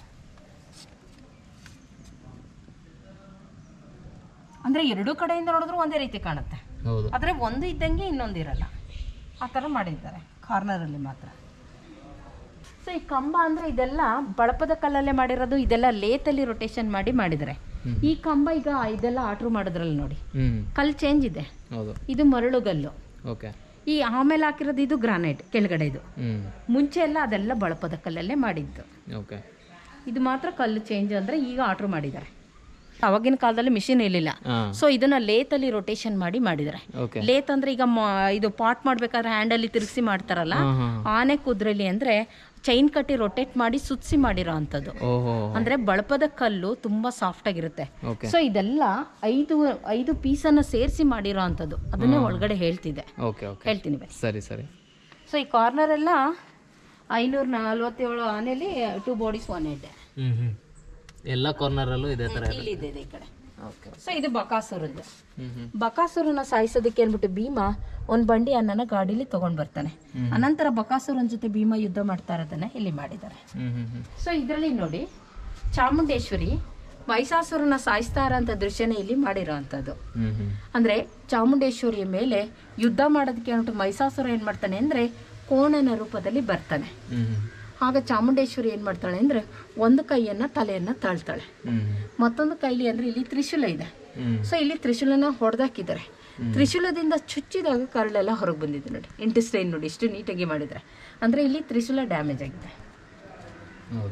ಅಂದರೆ ಎರಡೂ ಕಡೆಯಿಂದ ನೋಡಿದ್ರು ಒಂದೇ ರೀತಿ ಕಾಣುತ್ತೆ ಹೌದು ಆದರೆ ಒಂದು ಇದ್ದಂಗೆ ಇನ್ನೊಂದಿರಲ್ಲ ಆ ಥರ ಮಾಡಿದ್ದಾರೆ ಕಾರ್ನರಲ್ಲಿ ಮಾತ್ರ ಸೊ ಈ ಕಂಬ ಅಂದರೆ ಇದೆಲ್ಲ ಬಳಪದ ಕಲ್ಲಲ್ಲೇ ಮಾಡಿರೋದು ಇದೆಲ್ಲ ಲೇತಲ್ಲಿ ರೊಟೇಷನ್ ಮಾಡಿ ಮಾಡಿದ್ದಾರೆ ಹ್ಮ್. ಈ ಕಂಬ ಈಗ ಇದೆಲ್ಲ ಆರ್ಡ್ರ್ ಮಾಡೋದ್ರಲ್ಲಿ ನೋಡಿ ಹ್ಮ್ ಕಲ್ಲು ಚೇಂಜ್ ಇದೆ ಹೌದು ಇದು ಮರಳುಗಲ್ಲು ಓಕೆ ಈ ಆಮೇಲೆ ಹಾಕಿರೋದು ಇದು ಗ್ರಾನೈಟ್ ಕೆಳಗಡೆ ಇದು ಹ್ಮ್ ಮುಂಚೆ ಎಲ್ಲ ಅದೆಲ್ಲ ಬಳಪದ ಕಲ್ಲಲ್ಲೇ ಮಾಡಿದ್ದು ಓಕೆ ಇದು ಮಾತ್ರ ಕಲ್ಲು ಚೇಂಜ್ ಅಂದರೆ ಈಗ ಆರ್ಡ್ರ್ ಮಾಡಿದ್ದಾರೆ ಅವಾಗಿನ ಕಾಲದಲ್ಲಿ ಮಿಷಿನ್ ಇರಲಿಲ್ಲ ಹಾಂ ಸೊ ಇದನ್ನ ಲೇತಲ್ಲಿ ರೊಟೇಷನ್ ಮಾಡಿ ಮಾಡಿದ್ದಾರೆ ಓಕೆ ಲೇತ್ ಅಂದ್ರೆ ಈಗ ಮ- ಇದು ಪಾಟ್ ಮಾಡ್ಬೇಕಾದ್ರೆ ಹ್ಯಾಂಡಲ್ಲಿ ತಿರುಗಿಸಿ ಮಾಡ್ತಾರಲ್ಲ ಹಾಂ ಹಾಂ ಆನೆ ಕುದ್ರಲ್ಲಿ ಅಂದ್ರೆ ಚೈನ್ ಕಟ್ಟಿ ರೊಟೇಟ್ ಮಾಡಿ ಸುತ್ಸಿ ಮಾಡಿರೋ ಅಂಥದ್ದು ಓಹೋ ಅಂದ್ರೆ ಬಳಪದ ಕಲ್ಲು ತುಂಬಾ ಸಾಫ್ಟ್ ಆಗಿರುತ್ತೆ ಓಕೆ ಸೊ ಇದೆಲ್ಲ ಐದು ಐದು ಪೀಸನ್ನ ಸೇರಿಸಿ ಮಾಡಿರೋ ಅಂಥದ್ದು ಅದನ್ನೇ ಒಳಗಡೆ ಹೇಳ್ತಿದೆ ಓಕೆ ಓಕೆ ಹೇಳ್ತೀನಿ ಬನ್ನಿ ಸರಿ ಸರಿ ಸೊ ಈ ಕಾರ್ನರ್ ಎಲ್ಲ ಐನೂರ ನಲ್ವತ್ತೇಳು ಆನೆಯಲ್ಲಿ ಟೂ ಬಾಡೀಸ್ ಒನ್ ಹೆಡ್ ಹ್ಮ್ ಹ್ಮ್ ಎಲ್ಲ ಕಾರ್ನರಲ್ಲೂ ಇದೇ ಥರ ಇಲ್ಲಿದೆ ಇದೆ ಈ ಕಡೆ ಓಕೆ ಸೊ ಇದು ಬಕಾಸುರದ್ದು ಹ್ಮ್ ಹ್ಮ್ ಬಕಾಸುರನ ಸಾಯಿಸೋದಕ್ಕೆ ಅಂದ್ಬಿಟ್ಟು ಭೀಮ ಒಂದು ಬಂಡಿ ಅನ್ನನ ಗಾಡೀಲಿ ತಗೊಂಡ್ ಬರ್ತಾನೆ ಹ್ಮ್. ಅನಂತರ ಬಕಾಸುರನ ಜೊತೆ ಭೀಮ ಯುದ್ಧ ಮಾಡ್ತಾ ಇರೋದನ್ನ ಇಲ್ಲಿ ಮಾಡಿದ್ದಾರೆ ಹ್ಮ್ ಹ್ಮ್ ಹ್ಮ್ ಸೊ ಇದರಲ್ಲಿ ನೋಡಿ ಚಾಮುಂಡೇಶ್ವರಿ ಮೈಸಾಸುರನ ಸಾಯಿಸ್ತಾ ಇರೋಂಥ ದೃಶ್ಯನ ಇಲ್ಲಿ ಮಾಡಿರೋ ಅಂಥದ್ದು ಹ್ಮ್ ಹ್ಮ್ ಅಂದ್ರೆ ಚಾಮುಂಡೇಶ್ವರಿಯ ಮೇಲೆ ಯುದ್ಧ ಮಾಡೋದಕ್ಕೆ ಅಂದ್ಬಿಟ್ಟು ಮೈಸಾಸುರ ಏನ್ ಮಾಡ್ತಾನೆ ಅಂದ್ರೆ ಕೋಣನ ರೂಪದಲ್ಲಿ ಬರ್ತಾನೆ ಹ್ಮ್ ಹ್ಮ್ ಆಗ ಚಾಮುಂಡೇಶ್ವರಿ ಏನ್ ಮಾಡ್ತಾಳೆ ಅಂದ್ರೆ ಒಂದು ಕೈಯನ್ನ ತಲೆಯನ್ನ ತಾಳ್ತಾಳೆ ಹ್ಮ್ ಮತ್ತೊಂದು ಕೈಲಿ ಅಂದ್ರೆ ಇಲ್ಲಿ ತ್ರಿಶೂಲ ಇದೆ ಹ್ಮ್ ಸೊ ಇಲ್ಲಿ ತ್ರಿಶೂಲನ ಹೊಡೆದಾಕಿದ್ದಾರೆ ತ್ರಿಶೂಲದಿಂದ ಚುಚ್ಚಿದಾಗ ಕರಳೆಲ್ಲ ಹೊರಗೆ ಬಂದಿದೆ ನೋಡಿ ಇಂಟೆಸ್ಟೈನ್ ನೋಡಿ ಇಷ್ಟು ನೀಟಾಗಿ ಮಾಡಿದ್ದಾರೆ ಅಂದ್ರೆ ಇಲ್ಲಿ ತ್ರಿಶೂಲ ಡ್ಯಾಮೇಜ್ ಆಗಿದೆ ಹೌದು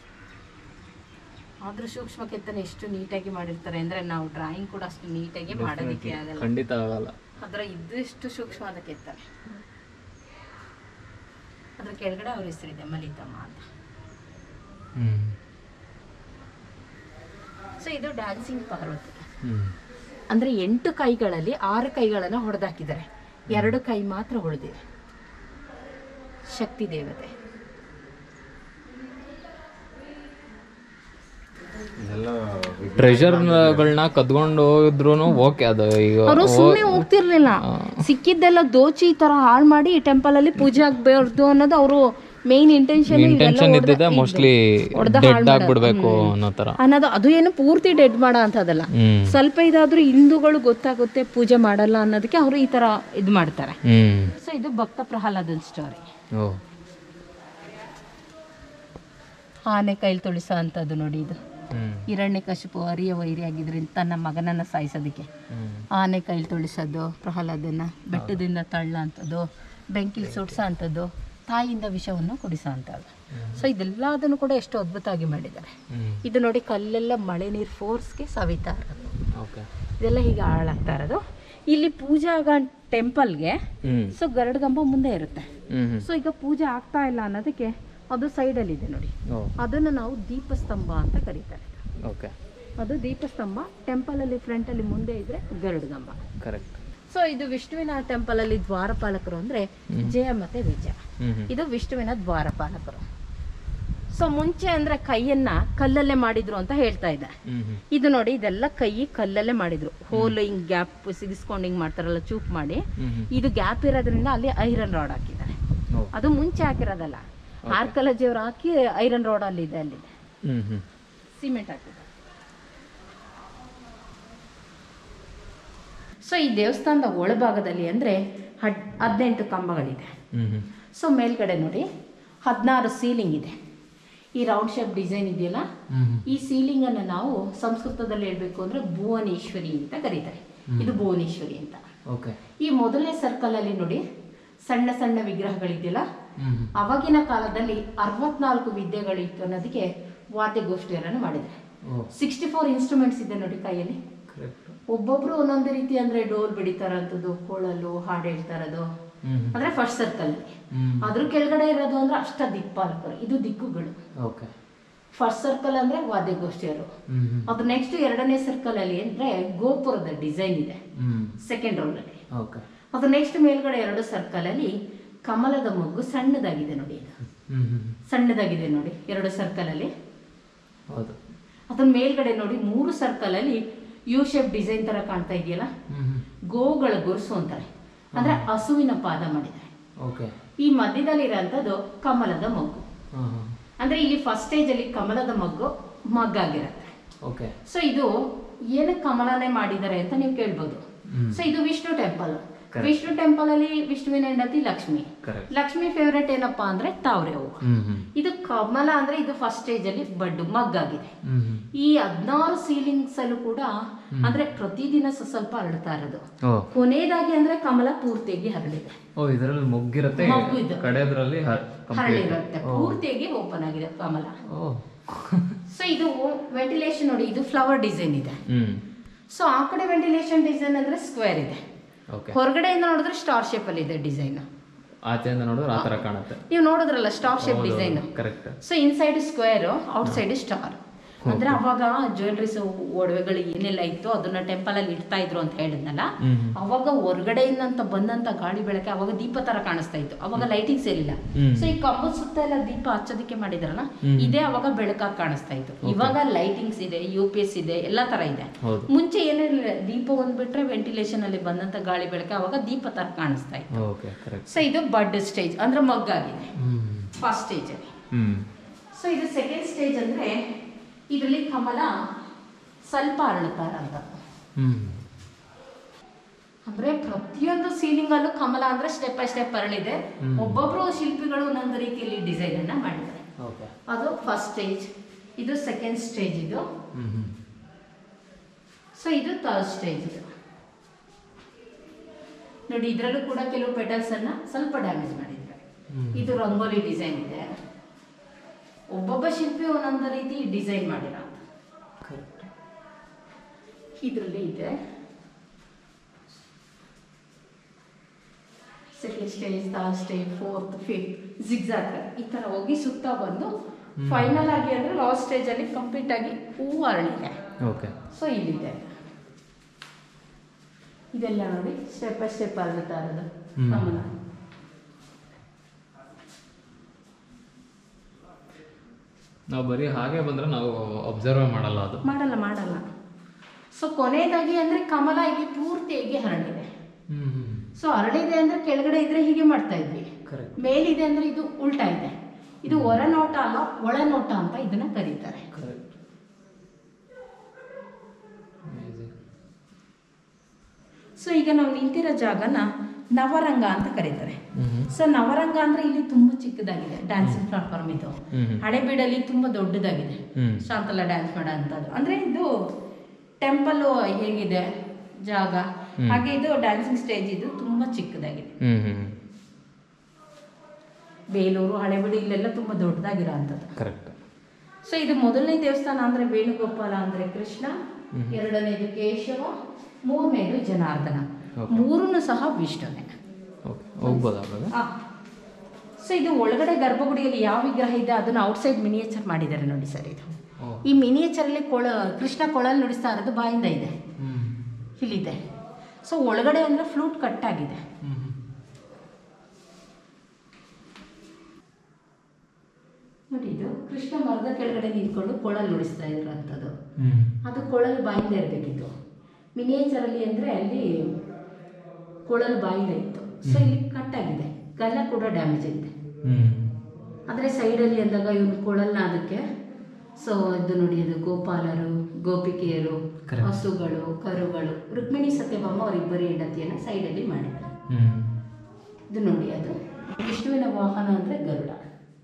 ಆದ್ರೂ ಸೂಕ್ಷ್ಮ ಕೆತ್ತನೆ ಎಷ್ಟು ನೀಟಾಗಿ ಮಾಡಿರ್ತಾರೆ ಅಂದ್ರೆ ನಾವು ಡ್ರಾಯಿಂಗ್ ಕೂಡ ಅಷ್ಟು ನೀಟಾಗಿ ಮಾಡೋದಕ್ಕೆ ಆಗಲ್ಲ ಖಂಡಿತ ಆಗಲ್ಲ ಅದ್ರ ಇದ್ದಷ್ಟು ಸೂಕ್ಷ್ಮವಾದ ಕೆತ್ತನೆ ಅದ್ರ ಕೆಳಗಡೆ ಅವ್ರ ಹೆಸರಿದೆ ಮಲಿತಮ್ಮ ಅಂತ ಹ್ಮ್ ಸೊ ಇದು ಡ್ಯಾನ್ಸಿಂಗ್ ಪಾರ್ವತಿ ಹ್ಮ್ ಅಂದ್ರೆ ಎಂಟು ಕೈಗಳಲ್ಲಿ ಆರು ಕೈಗಳನ್ನ ಹೊಡೆದಾಕಿದ್ದಾರೆ ಎರಡು ಕೈ ಮಾತ್ರ ಉಳಿದಿದೆ ಶಕ್ತಿ ದೇವತೆ ಟ್ರೆಷರ್ಗಳನ್ನ ಕದ್ಕೊಂಡು ಹೋಗಿದ್ರು ಓಕೆ ಅದು ಈಗ ಅವರು ಸುಮ್ಮನೆ ಹೋಗ್ತಿರ್ಲಿಲ್ಲ ಸಿಕ್ಕಿದ್ದೆಲ್ಲ ದೋಚಿ ಈ ತರ ಹಾಳು ಮಾಡಿ ಈ ಟೆಂಪಲ್ ಅಲ್ಲಿ ಪೂಜೆ ಆಗ್ಬಾರ್ದು ಅನ್ನೋದು ಅವರು ಮೇನ್ ಇಂಟೆನ್ಷನ್ ಇಂಟೆನ್ಷನ್ ಇದ್ದಿದೆ ಮೋಸ್ಟ್ಲಿ ಡೆಡ್ ಆಗ್ಬಿಡ್ಬೇಕು ಅನ್ನೋ ತರ ಅನ್ನೋದು ಅದು ಏನು ಪೂರ್ತಿ ಡೆಡ್ ಮಾಡೋ ಅಂತದಲ್ಲ ಹ್ಮ್ ಸ್ವಲ್ಪ ಇದಾದ್ರೂ ಹಿಂದೂಗಳು ಗೊತ್ತಾಗುತ್ತೆ ಪೂಜೆ ಮಾಡಲ್ಲ ಅನ್ನೋದಕ್ಕೆ ಅವರು ಈ ತರ ಇದು ಮಾಡ್ತಾರೆ ಹ್ಮ್ ಸೊ ಇದು ಭಕ್ತ ಪ್ರಹ್ಲಾದನ್ ಸ್ಟೋರಿ ಓ ಆನೆ ಕೈಲಿ ತುಳಿಸೋ ಅಂಥದ್ದು ನೋಡಿ ಇದು ಹ್ಮ್ ಹಿರಣ್ಯಕಶಿಪು ಅರಿಯ ವೈರಿ ಆಗಿದ್ರಿಂದ ತನ್ನ ಮಗನನ್ನು ಸಾಯಿಸೋದಕ್ಕೆ ಹ್ಮ್ ಆನೆ ಕೈಲಿ ತುಳಿಸೋದು ಪ್ರಹ್ಲಾದನ ಬೆಟ್ಟದಿಂದ ತಳ್ಳ ಅಂಥದ್ದು ಬೆಂಕಿಲಿ ಸುಡ್ಸೋ ಅಂಥದ್ದು ತಾಯಿಯಿಂದ ವಿಷವನ್ನು ಕುಡಿಸೋ ಅಂಥದ್ದು ಸೊ ಇದೆಲ್ಲದನ್ನು ಕೂಡ ಎಷ್ಟು ಅದ್ಭುತವಾಗಿ ಮಾಡಿದ್ದಾರೆ ಹ್ಮ್ ಇದು ನೋಡಿ ಕಲ್ಲೆಲ್ಲ ಮಳೆ ನೀರು ಫೋರ್ಸ್ಗೆ ಸವಿತಾ ಇರೋದು ಓಕೆ ಇದೆಲ್ಲ ಹೀಗೆ ಹಾಳಾಗ್ತಾ ಇರೋದು ಇಲ್ಲಿ ಪೂಜೆ ಆಗೋ ಟೆಂಪಲ್ಗೆ ಹ್ಮ್ ಸೊ ಗರುಡಗಂಬ ಮುಂದೆ ಇರುತ್ತೆ ಹ್ಮ್ ಹ್ಮ್ ಸೊ ಈಗ ಪೂಜೆ ಆಗ್ತಾ ಇಲ್ಲ ಅನ್ನೋದಕ್ಕೆ ಅದು ಸೈಡಲ್ಲಿದೆ ನೋಡಿ ಓ ಅದನ್ನು ನಾವು ದೀಪಸ್ತಂಭ ಅಂತ ಕರೀತಾರೆ ಓಕೆ ಅದು ದೀಪಸ್ತಂಭ ಟೆಂಪಲಲ್ಲಿ ಫ್ರಂಟಲ್ಲಿ ಮುಂದೆ ಇದ್ರೆ ಗರುಡಗಂಬ ಕರೆಕ್ಟ್ ಸೊ ಇದು ವಿಷ್ಣುವಿನ ಟೆಂಪಲಲ್ಲಿ ದ್ವಾರಪಾಲಕರು ಅಂದರೆ ಜಯ ಮತ್ತು ವಿಜಯ ಹ್ಮ್ ಹ್ಮ್ ಇದು ವಿಷ್ಣುವಿನ ದ್ವಾರಪಾಲಕರು ಸೊ ಮುಂಚೆ ಅಂದರೆ ಕೈಯನ್ನ ಕಲ್ಲಲ್ಲೇ ಮಾಡಿದ್ರು ಅಂತ ಹೇಳ್ತಾ ಇದ್ದೆ ಹ್ಮ್ ಹ್ಮ್ ಇದು ನೋಡಿ ಇದೆಲ್ಲ ಕೈ ಕಲ್ಲಲ್ಲೇ ಮಾಡಿದ್ರು ಹೋಲ್ ಹಿಂಗ್ ಗ್ಯಾಪ್ ಸಿಗಿಸ್ಕೊಂಡು ಹಿಂಗ್ ಮಾಡ್ತಾರಲ್ಲ ಚೂಪ್ ಮಾಡಿ ಹ್ಮ್ ಹ್ಮ್ ಇದು ಗ್ಯಾಪ್ ಇರೋದ್ರಿಂದ ಅಲ್ಲಿ ಐರನ್ ರಾಡ್ ಹಾಕಿದ್ದಾರೆ ಓ ಅದು ಮುಂಚೆ ಹಾಕಿರೋದಲ್ಲ ಆರ್ಕಲಜಿಯವ್ರು ಹಾಕಿ ಐರನ್ ರೋಡ್ ಅಲ್ಲಿ ಇದೆ ಅಲ್ಲಿದೆ ಹ್ಮ್ ಹ್ಮ್ ಸಿಮೆಂಟ್ ಹಾಕಿದ್ದಾರೆ ಸೊ ಈ ದೇವಸ್ಥಾನದ ಒಳಭಾಗದಲ್ಲಿ ಅಂದರೆ ಹಡ್ ಹದಿನೆಂಟು ಕಂಬಗಳಿದೆ ಹ್ಮ್ ಹ್ಮ್ ಸೊ ಮೇಲ್ಗಡೆ ನೋಡಿ ಹದಿನಾರು ಸೀಲಿಂಗ್ ಇದೆ ಈ ರೌಂಡ್ ಶೇಪ್ ಡಿಸೈನ್ ಇದೆಯಲ್ಲ ಹ್ಮ್ ಹ್ಮ್ ಈ ಸೀಲಿಂಗ್ ಅನ್ನು ನಾವು ಸಂಸ್ಕೃತದಲ್ಲಿ ಹೇಳ್ಬೇಕು ಅಂದ್ರೆ ಭುವನೇಶ್ವರಿ ಅಂತ ಕರೀತಾರೆ ಇದು ಭುವನೇಶ್ವರಿ ಅಂತ ಓಕೆ ಈ ಮೊದಲನೇ ಸರ್ಕಲ್ ಅಲ್ಲಿ ನೋಡಿ ಸಣ್ಣ ಸಣ್ಣ ವಿಗ್ರಹಗಳಿದೆಯಲ್ಲ ಹ್ಮ್ ಹ್ಮ್ ಅವಾಗಿನ ಕಾಲದಲ್ಲಿ ಅರವತ್ನಾಲ್ಕು ವಿದ್ಯೆಗಳಿತ್ತು ಅನ್ನೋದಕ್ಕೆ ವಾದ್ಯಗೋಷ್ಠಿಯನ್ನು ಮಾಡಿದ್ದಾರೆ ಓ ಸಿಕ್ಸ್ಟಿ ಫೋರ್ ಇನ್ಸ್ಟ್ರೂಮೆಂಟ್ಸ್ ಇದೆ ನೋಡಿ ಕೈಯಲ್ಲಿ ಕರೆಕ್ಟ್ ಒಬ್ಬೊಬ್ರು ಒಂದೊಂದು ರೀತಿ ಅಂದ್ರೆ ಡೋಲ್ ಬಿಡಿತಾರಂಥದ್ದು ಕೊಳಲು ಹಾಡು ಹೇಳ್ತಾ ಇರೋದು ಹ್ಮ್ ಹ್ಮ್ ಅಂದ್ರೆ ಫಸ್ಟ್ ಸರ್ಕಲ್ ಹ್ಮ್ ಅದ್ರ ಕೆಳಗಡೆ ಇರೋದು ಅಂದ್ರೆ ಅಷ್ಟ ದಿಕ್ಪಾಲಕರು ಇದು ದಿಕ್ಕುಗಳು ಓಕೆ ಫಸ್ಟ್ ಸರ್ಕಲ್ ಅಂದ್ರೆ ವಾದ್ಯಗೋಷ್ಠಿಯರು ಹ್ಮ್ ಹ್ಮ್ ಅದು ನೆಕ್ಸ್ಟ್ ಎರಡನೇ ಸರ್ಕಲ್ ಅಲ್ಲಿ ಅಂದ್ರೆ ಗೋಪುರದ ಡಿಸೈನ್ ಇದೆ ಹ್ಮ್ ಸೆಕೆಂಡ್ ರೋಲ್ ಅಲ್ಲಿ ಓಕೆ ಅದು ನೆಕ್ಸ್ಟ್ ಮೇಲ್ಗಡೆ ಎರಡು ಸರ್ಕಲ್ ಅಲ್ಲಿ ಕಮಲದ ಮೊಗ್ಗು ಸಣ್ಣದಾಗಿದೆ ನೋಡಿ ಇದು ಹ್ಮ್ ಹ್ಮ್ ಸಣ್ಣದಾಗಿದೆ ನೋಡಿ ಎರಡು ಸರ್ಕಲ್ ಅಲ್ಲಿ ಹೌದು ಅದನ್ನ ಮೇಲ್ಗಡೆ ನೋಡಿ ಮೂರು ಸರ್ಕಲ್ ಅಲ್ಲಿ ಯು ಶೇಪ್ ಡಿಸೈನ್ ತರ ಕಾಣ್ತಾ ಇದೆಯಲ್ಲ ಹ್ಮ್ ಹ್ಮ್ ಗೋಗಳ ಗೊರ್ಸು ಅಂತಾರೆ ಅಂದ್ರೆ ಹಸುವಿನ ಪಾದ ಮಾಡಿದ್ದಾರೆ ಓಕೆ ಈ ಮಧ್ಯದಲ್ಲಿ ಇರೋಂಥದ್ದು ಕಮಲದ ಮೊಗ್ಗು ಹಾಂ ಹಾಂ ಅಂದ್ರೆ ಇಲ್ಲಿ ಫಸ್ಟ್ ಸ್ಟೇಜ್ ಅಲ್ಲಿ ಕಮಲದ ಮೊಗ್ಗು ಮಗ್ಗಾಗಿರುತ್ತೆ ಓಕೆ ಸೊ ಇದು ಏನಕ್ಕೆ ಕಮಲನೇ ಮಾಡಿದ್ದಾರೆ ಅಂತ ನೀವು ಕೇಳ್ಬೋದು ಹ್ಮ್ ಸೊ ಇದು Vishnu temple Correct. Vishnu temple ಅಲ್ಲಿ ವಿಷ್ಣುವಿನ ಹೆಂಡತಿ ಲಕ್ಷ್ಮಿ ಕರೆಕ್ಟ್ ಲಕ್ಷ್ಮಿ ಫೇವ್ರೇಟ್ ಏನಪ್ಪಾ ಅಂದ್ರೆ ತಾವ್ರೆ ಹೂವು ಹ್ಮ್ ಹ್ಮ್ ಇದು ಕಮಲ ಅಂದ್ರೆ ಇದು ಫಸ್ಟ್ ಸ್ಟೇಜ್ ಅಲ್ಲಿ ಬಡ್ಡು ಮಗ್ಗಾಗಿದೆ ಹ್ಮ್ ಹ್ಮ್ ಈ ಹದಿನಾರು ಸೀಲಿಂಗ್ಸ್ ಅಲ್ಲೂ ಕೂಡ ಅಂದ್ರೆ ಪ್ರತಿದಿನ ಸ- ಸ್ವಲ್ಪ ಹರಡ್ತಾ ಇರೋದು ಓ ಕೊನೆಯದಾಗಿ ಅಂದ್ರೆ ಕಮಲ ಪೂರ್ತಿಯಾಗಿ ಹರಳಿದೆ ಓ ಇದರಲ್ಲಿ ಮೊಗ್ಗಿರುತ್ತೆ ಮೊಗ್ಗು ಇದು. ಕಡೆದ್ರಲ್ಲಿ ಹರಳಿರುತ್ತೆ ಪೂರ್ತಿಯಾಗಿ ಓಪನ್ ಆಗಿದೆ ಕಮಲ ಓ ಸೊ ಇದು ವೆಂಟಿಲೇಷನ್ ನೋಡಿ ಇದು ಫ್ಲವರ್ ಡಿಸೈನ್ ಇದೆ ಹ್ಮ್ ಸೊ ಆ ಕಡೆ ವೆಂಟಿಲೇಷನ್ ಡಿಸೈನ್ ಅಂದ್ರೆ ಸ್ಕ್ವೇರ್ ಇದೆ ಓಕೆ ಹೊರಗಡೆಯಿಂದ ನೋಡಿದ್ರೆ ಸ್ಟಾರ್ ಶೇಪ್ ಅಲ್ಲಿ ಇದೆ ಡಿಸೈನ್ ಆಚೆಯಿಂದ ನೋಡಿದ್ರೆ ಆ ಥರ ಕಾಣುತ್ತೆ ನೀವು ನೋಡಿದ್ರಲ್ಲ star shape design correct so inside square outside star ಅಂದ್ರೆ ಅವಾಗ ಜ್ಯುವೆಲ್ರೀಸ್ ಒಡವೆಗಳು ಏನೆಲ್ಲ ಇತ್ತು ಅದನ್ನ ಟೆಂಪಲ್ ಅಲ್ಲಿ ಇಡ್ತಾ ಇದ್ರು ಅಂತ ಹೇಳಿದ್ನಲ್ಲ ಹ್ಮ್ ಅವಾಗ ಹೊರಗಡೆಯಿಂದ ಅಂತ ಬಂದಂತ ಗಾಳಿ ಬೆಳಕೆ ಅವಾಗ ದೀಪ ತರ ಕಾಣಿಸ್ತಾ ಇತ್ತು ಅವಾಗ ಲೈಟಿಂಗ್ಸ್ ಇರಲಿಲ್ಲ ಹ್ಮ್. ಸೊ ಈ ಕಂಬದ ಸುತ್ತ ಎಲ್ಲ ದೀಪ ಹಚ್ಚೋದಕ್ಕೆ ಮಾಡಿದ್ರಲ್ಲ ಹ್ಮ್. ಇದೇ ಅವಾಗ ಬೆಳಕಾಗಿ ಕಾಣಿಸ್ತಾ ಇತ್ತು ಇವಾಗ ಲೈಟಿಂಗ್ಸ್ ಇದೆ ಯು ಪಿ ಎಸ್ ಇದೆ ಎಲ್ಲಾ ತರ ಇದೆ ಹೌದು ಮುಂಚೆ ಏನಿಲ್ಲ ದೀಪ ಒಂದ್ ಬಿಟ್ರೆ ವೆಂಟಿಲೇಷನ್ ಅಲ್ಲಿ ಬಂದಂತ ಗಾಳಿ ಬೆಳಕೆ ಅವಾಗ ದೀಪ ತರ ಕಾಣಿಸ್ತಾ ಇತ್ತು ಓಕೆ ಕರೆಕ್ಟ್ ಸೊ ಇದು ಬಡ್ ಸ್ಟೇಜ್ ಅಂದ್ರೆ ಮಗ್ಗಾಗಿದೆ ಹ್ಮ್ ಫಸ್ಟ್ ಸ್ಟೇಜ್ ಅಲ್ಲಿ ಹ್ಮ್ ಸೊ ಇದು ಸೆಕೆಂಡ್ ಸ್ಟೇಜ್ ಅಂದ್ರೆ ಇದರಲ್ಲಿ ಕಮಲ ಸ್ವಲ್ಪ ಅರಳುತ್ತಾ ಇರೋದು ಹ್ಮ್ ಅಂದ್ರೆ ಪ್ರತಿಯೊಂದು ಸೀಲಿಂಗ್ ಅಲ್ಲೂ ಕಮಲ ಅಂದ್ರೆ ಸ್ಟೆಪ್ ಬೈ ಸ್ಟೆಪ್ ಅರಳಿದೆ ಹ್ಮ್. ಒಬ್ಬೊಬ್ರು ಶಿಲ್ಪಿಗಳು ಒಂದೊಂದು ರೀತಿಯಲ್ಲಿ ಡಿಸೈನ್ ಅನ್ನ ಮಾಡಿದ್ದಾರೆ ಓಕೆ ಅದು ಫಸ್ಟ್ ಸ್ಟೇಜ್ ಇದು ಸೆಕೆಂಡ್ ಸ್ಟೇಜ್ ಇದು ಹ್ಮ್ ಹ್ಮ್ ಸೊ ಇದು ಥರ್ಡ್ ಸ್ಟೇಜ್ ಇದು ನೋಡಿ ಇದರಲ್ಲೂ ಕೂಡ ಕೆಲವು ಪೆಟಲ್ಸ್ ಅನ್ನ ಸ್ವಲ್ಪ ಡ್ಯಾಮೇಜ್ ಮಾಡಿದ್ದಾರೆ ಹ್ಮ್. ಇದು ರಂಗೋಲಿ ಡಿಸೈನ್ ಇದೆ ಒಬ್ಬೊಬ್ಬ ಶಿಲ್ಪಿ ಒಂದೊಂದು ರೀತಿ ಡಿಸೈನ್ ಮಾಡಿರೋ ಕರೆಕ್ಟ್ ಇದರಲ್ಲಿ ಇದೆ second stage third stage fourth fifth zigzag ಈ ಥರ ಹೋಗಿ ಸುತ್ತ ಬಂದು ಫೈನಲ್ ಆಗಿ ಅಂದ್ರೆ ಲಾಸ್ಟ್ ಸ್ಟೇಜ್ ಅಲ್ಲಿ ಕಂಪ್ಲೀಟ್ ಆಗಿ ಹೂವು ಅರಳಿದೆ ಓಕೆ ಸೊ ಇಲ್ಲಿದೆ ಇದೆಲ್ಲ ನೋಡಿ ಸ್ಟೆಪ್ ಬೈ ಸ್ಟೆಪ್ ಅರಳುತ್ತಾ ಇರೋದು ಹ್ಮ್. ಕಮಲ ನಾವು ಬರೀ ಹಾಗೆ ಬಂದರೆ ನಾವು ಅಬ್ಸರ್ವ್ ಮಾಡಲ್ಲ ಅದು ಮಾಡಲ್ಲ ಮಾಡಲ್ಲ ಸೊ ಕೊನೆಯದಾಗಿ ಅಂದರೆ ಕಮಲ ಇಲ್ಲಿ ಪೂರ್ತಿಯಾಗಿ ಹರಡಿದೆ ಹ್ಞೂ ಹ್ಞೂ ಸೊ ಹರಡಿದೆ ಅಂದರೆ ಕೆಳಗಡೆ ಇದ್ರೆ ಹೀಗೆ ಮಾಡ್ತಾ ಇದ್ವಿ ಕರೆಕ್ಟ್ ಮೇಲಿದೆ ಅಂದರೆ ಇದು ಉಲ್ಟಾ ಇದೆ ಇದು ಹೊರನೋಟ ಅಲ್ಲ ಒಳನೋಟ ಅಂತ ಇದನ್ನ ಕರೀತಾರೆ ಕರೆಕ್ಟ್ ಸೊ ಈಗ ನಾವು ನಿಂತಿರೋ ಜಾಗನ ನವರಂಗ ಅಂತ ಕರೀತಾರೆ ಹ್ಞೂ ಸೊ ನವರಂಗ ಅಂದ್ರೆ ಇಲ್ಲಿ ತುಂಬಾ ಚಿಕ್ಕದಾಗಿದೆ ಡ್ಯಾನ್ಸಿಂಗ್ ಪ್ಲಾಟ್ಫಾರ್ಮ್ ಇದು ಹ್ಞೂ ಹಳೆಬೀಡಲ್ಲಿ ತುಂಬಾ ದೊಡ್ಡದಾಗಿದೆ ಹ್ಞೂ ಶಾಂತಲ ಡ್ಯಾನ್ಸ್ ಮಾಡೋ ಅಂಥದ್ದು ಅಂದ್ರೆ ಇದು ಟೆಂಪಲ್ ಹೇಗಿದೆ ಜಾಗ ಹ್ಮ್. ಹಾಗೆ ಇದು ಡ್ಯಾನ್ಸಿಂಗ್ ಸ್ಟೇಜ್ ಇದು ತುಂಬಾ ಚಿಕ್ಕದಾಗಿದೆ ಹ್ಞೂ ಹ್ಞೂ ಬೇಲೂರು ಹಳೆಬೀಡು ಇಲ್ಲೆಲ್ಲ ತುಂಬಾ ದೊಡ್ಡದಾಗಿರೋ ಅಂಥದ್ದು ಕರೆಕ್ಟ್ ಸೊ ಇದು ಮೊದಲನೇ ದೇವಸ್ಥಾನ ಅಂದ್ರೆ ವೇಣುಗೋಪಾಲ ಅಂದ್ರೆ ಕೃಷ್ಣ ಹ್ಮ್. ಎರಡನೇದು ಕೇಶವ ಮೂರನೇದು ಜನಾರ್ದನ Okay. ಮೂರನ್ನು ಸಹ ವಿಷ್ಣುನೇ ಓಕೆ ಹೋಗ್ಬೋದಾಗಲ್ಲ ಸೊ ಇದು ಒಳಗಡೆ ಗರ್ಭಗುಡಿಯಲ್ಲಿ ಯಾವ ವಿಗ್ರಹ ಇದೆ ಅದನ್ನ ಔಟ್ಸೈಡ್ ಮಿನಿಯೇಚರ್ ಮಾಡಿದ್ದಾರೆ ನೋಡಿ ಸರ್ ಇದು ಓ ಈ ಮಿನಿಯೇಚರಲ್ಲಿ ಕೊಳ ಕೃಷ್ಣ ಕೊಳಲ್ ನುಡಿಸ್ತಾ ಇರೋದು ಬಾಯಿಂದ ಇದೆ ಹ್ಞೂ ಇಲ್ಲಿದೆ ಸೊ ಒಳಗಡೆ ಅಂದ್ರೆ ಫ್ಲೂಟ್ ಕಟ್ ಆಗಿದೆ ಹ್ಞೂ ನೋಡಿ ಇದು ಕೃಷ್ಣ ಮರದ ಕೆಳಗಡೆ ನಿಂತ್ಕೊಂಡು ಕೊಳಲ್ ನುಡಿಸ್ತಾ ಇರೋಂಥದ್ದು ಹ್ಞೂ ಅದು ಕೊಳಲ್ ಬಾಯಿಂದ ಇರಬೇಕಿತ್ತು ಮಿನಿಯೇಚರಲ್ಲಿ ಅಂದರೆ ಅಲ್ಲಿ ಕೊಳಲ್ ಬಾಯಿಂದ ಇತ್ತು ಸೊ ಇಲ್ಲಿ ಕಟ್ ಆಗಿದೆ ಗಲ್ಲ ಕೂಡ ಡ್ಯಾಮೇಜ್ ಆಗಿದೆ ಹ್ಞೂ ಆದರೆ ಸೈಡಲ್ಲಿ ಅಂದಾಗ ಇವನು ಕೊಳಲ್ನ ಅದಕ್ಕೆ ಸೊ ಇದು ನೋಡಿ ಅದು ಗೋಪಾಲರು ಗೋಪಿಕೆಯರು Correct. ಹಸುಗಳು ಕರುಗಳು ರುಕ್ಮಿಣಿ ಸತ್ಯಭಾಮ ಅವರಿಬ್ಬರಿ ಹೆಂಡತಿಯನ್ನು ಸೈಡಲ್ಲಿ ಮಾಡಿದ್ದಾರೆ ಹ್ಞೂ ಇದು ನೋಡಿ ಅದು ವಿಷ್ಣುವಿನ ವಾಹನ ಅಂದರೆ ಗರುಡ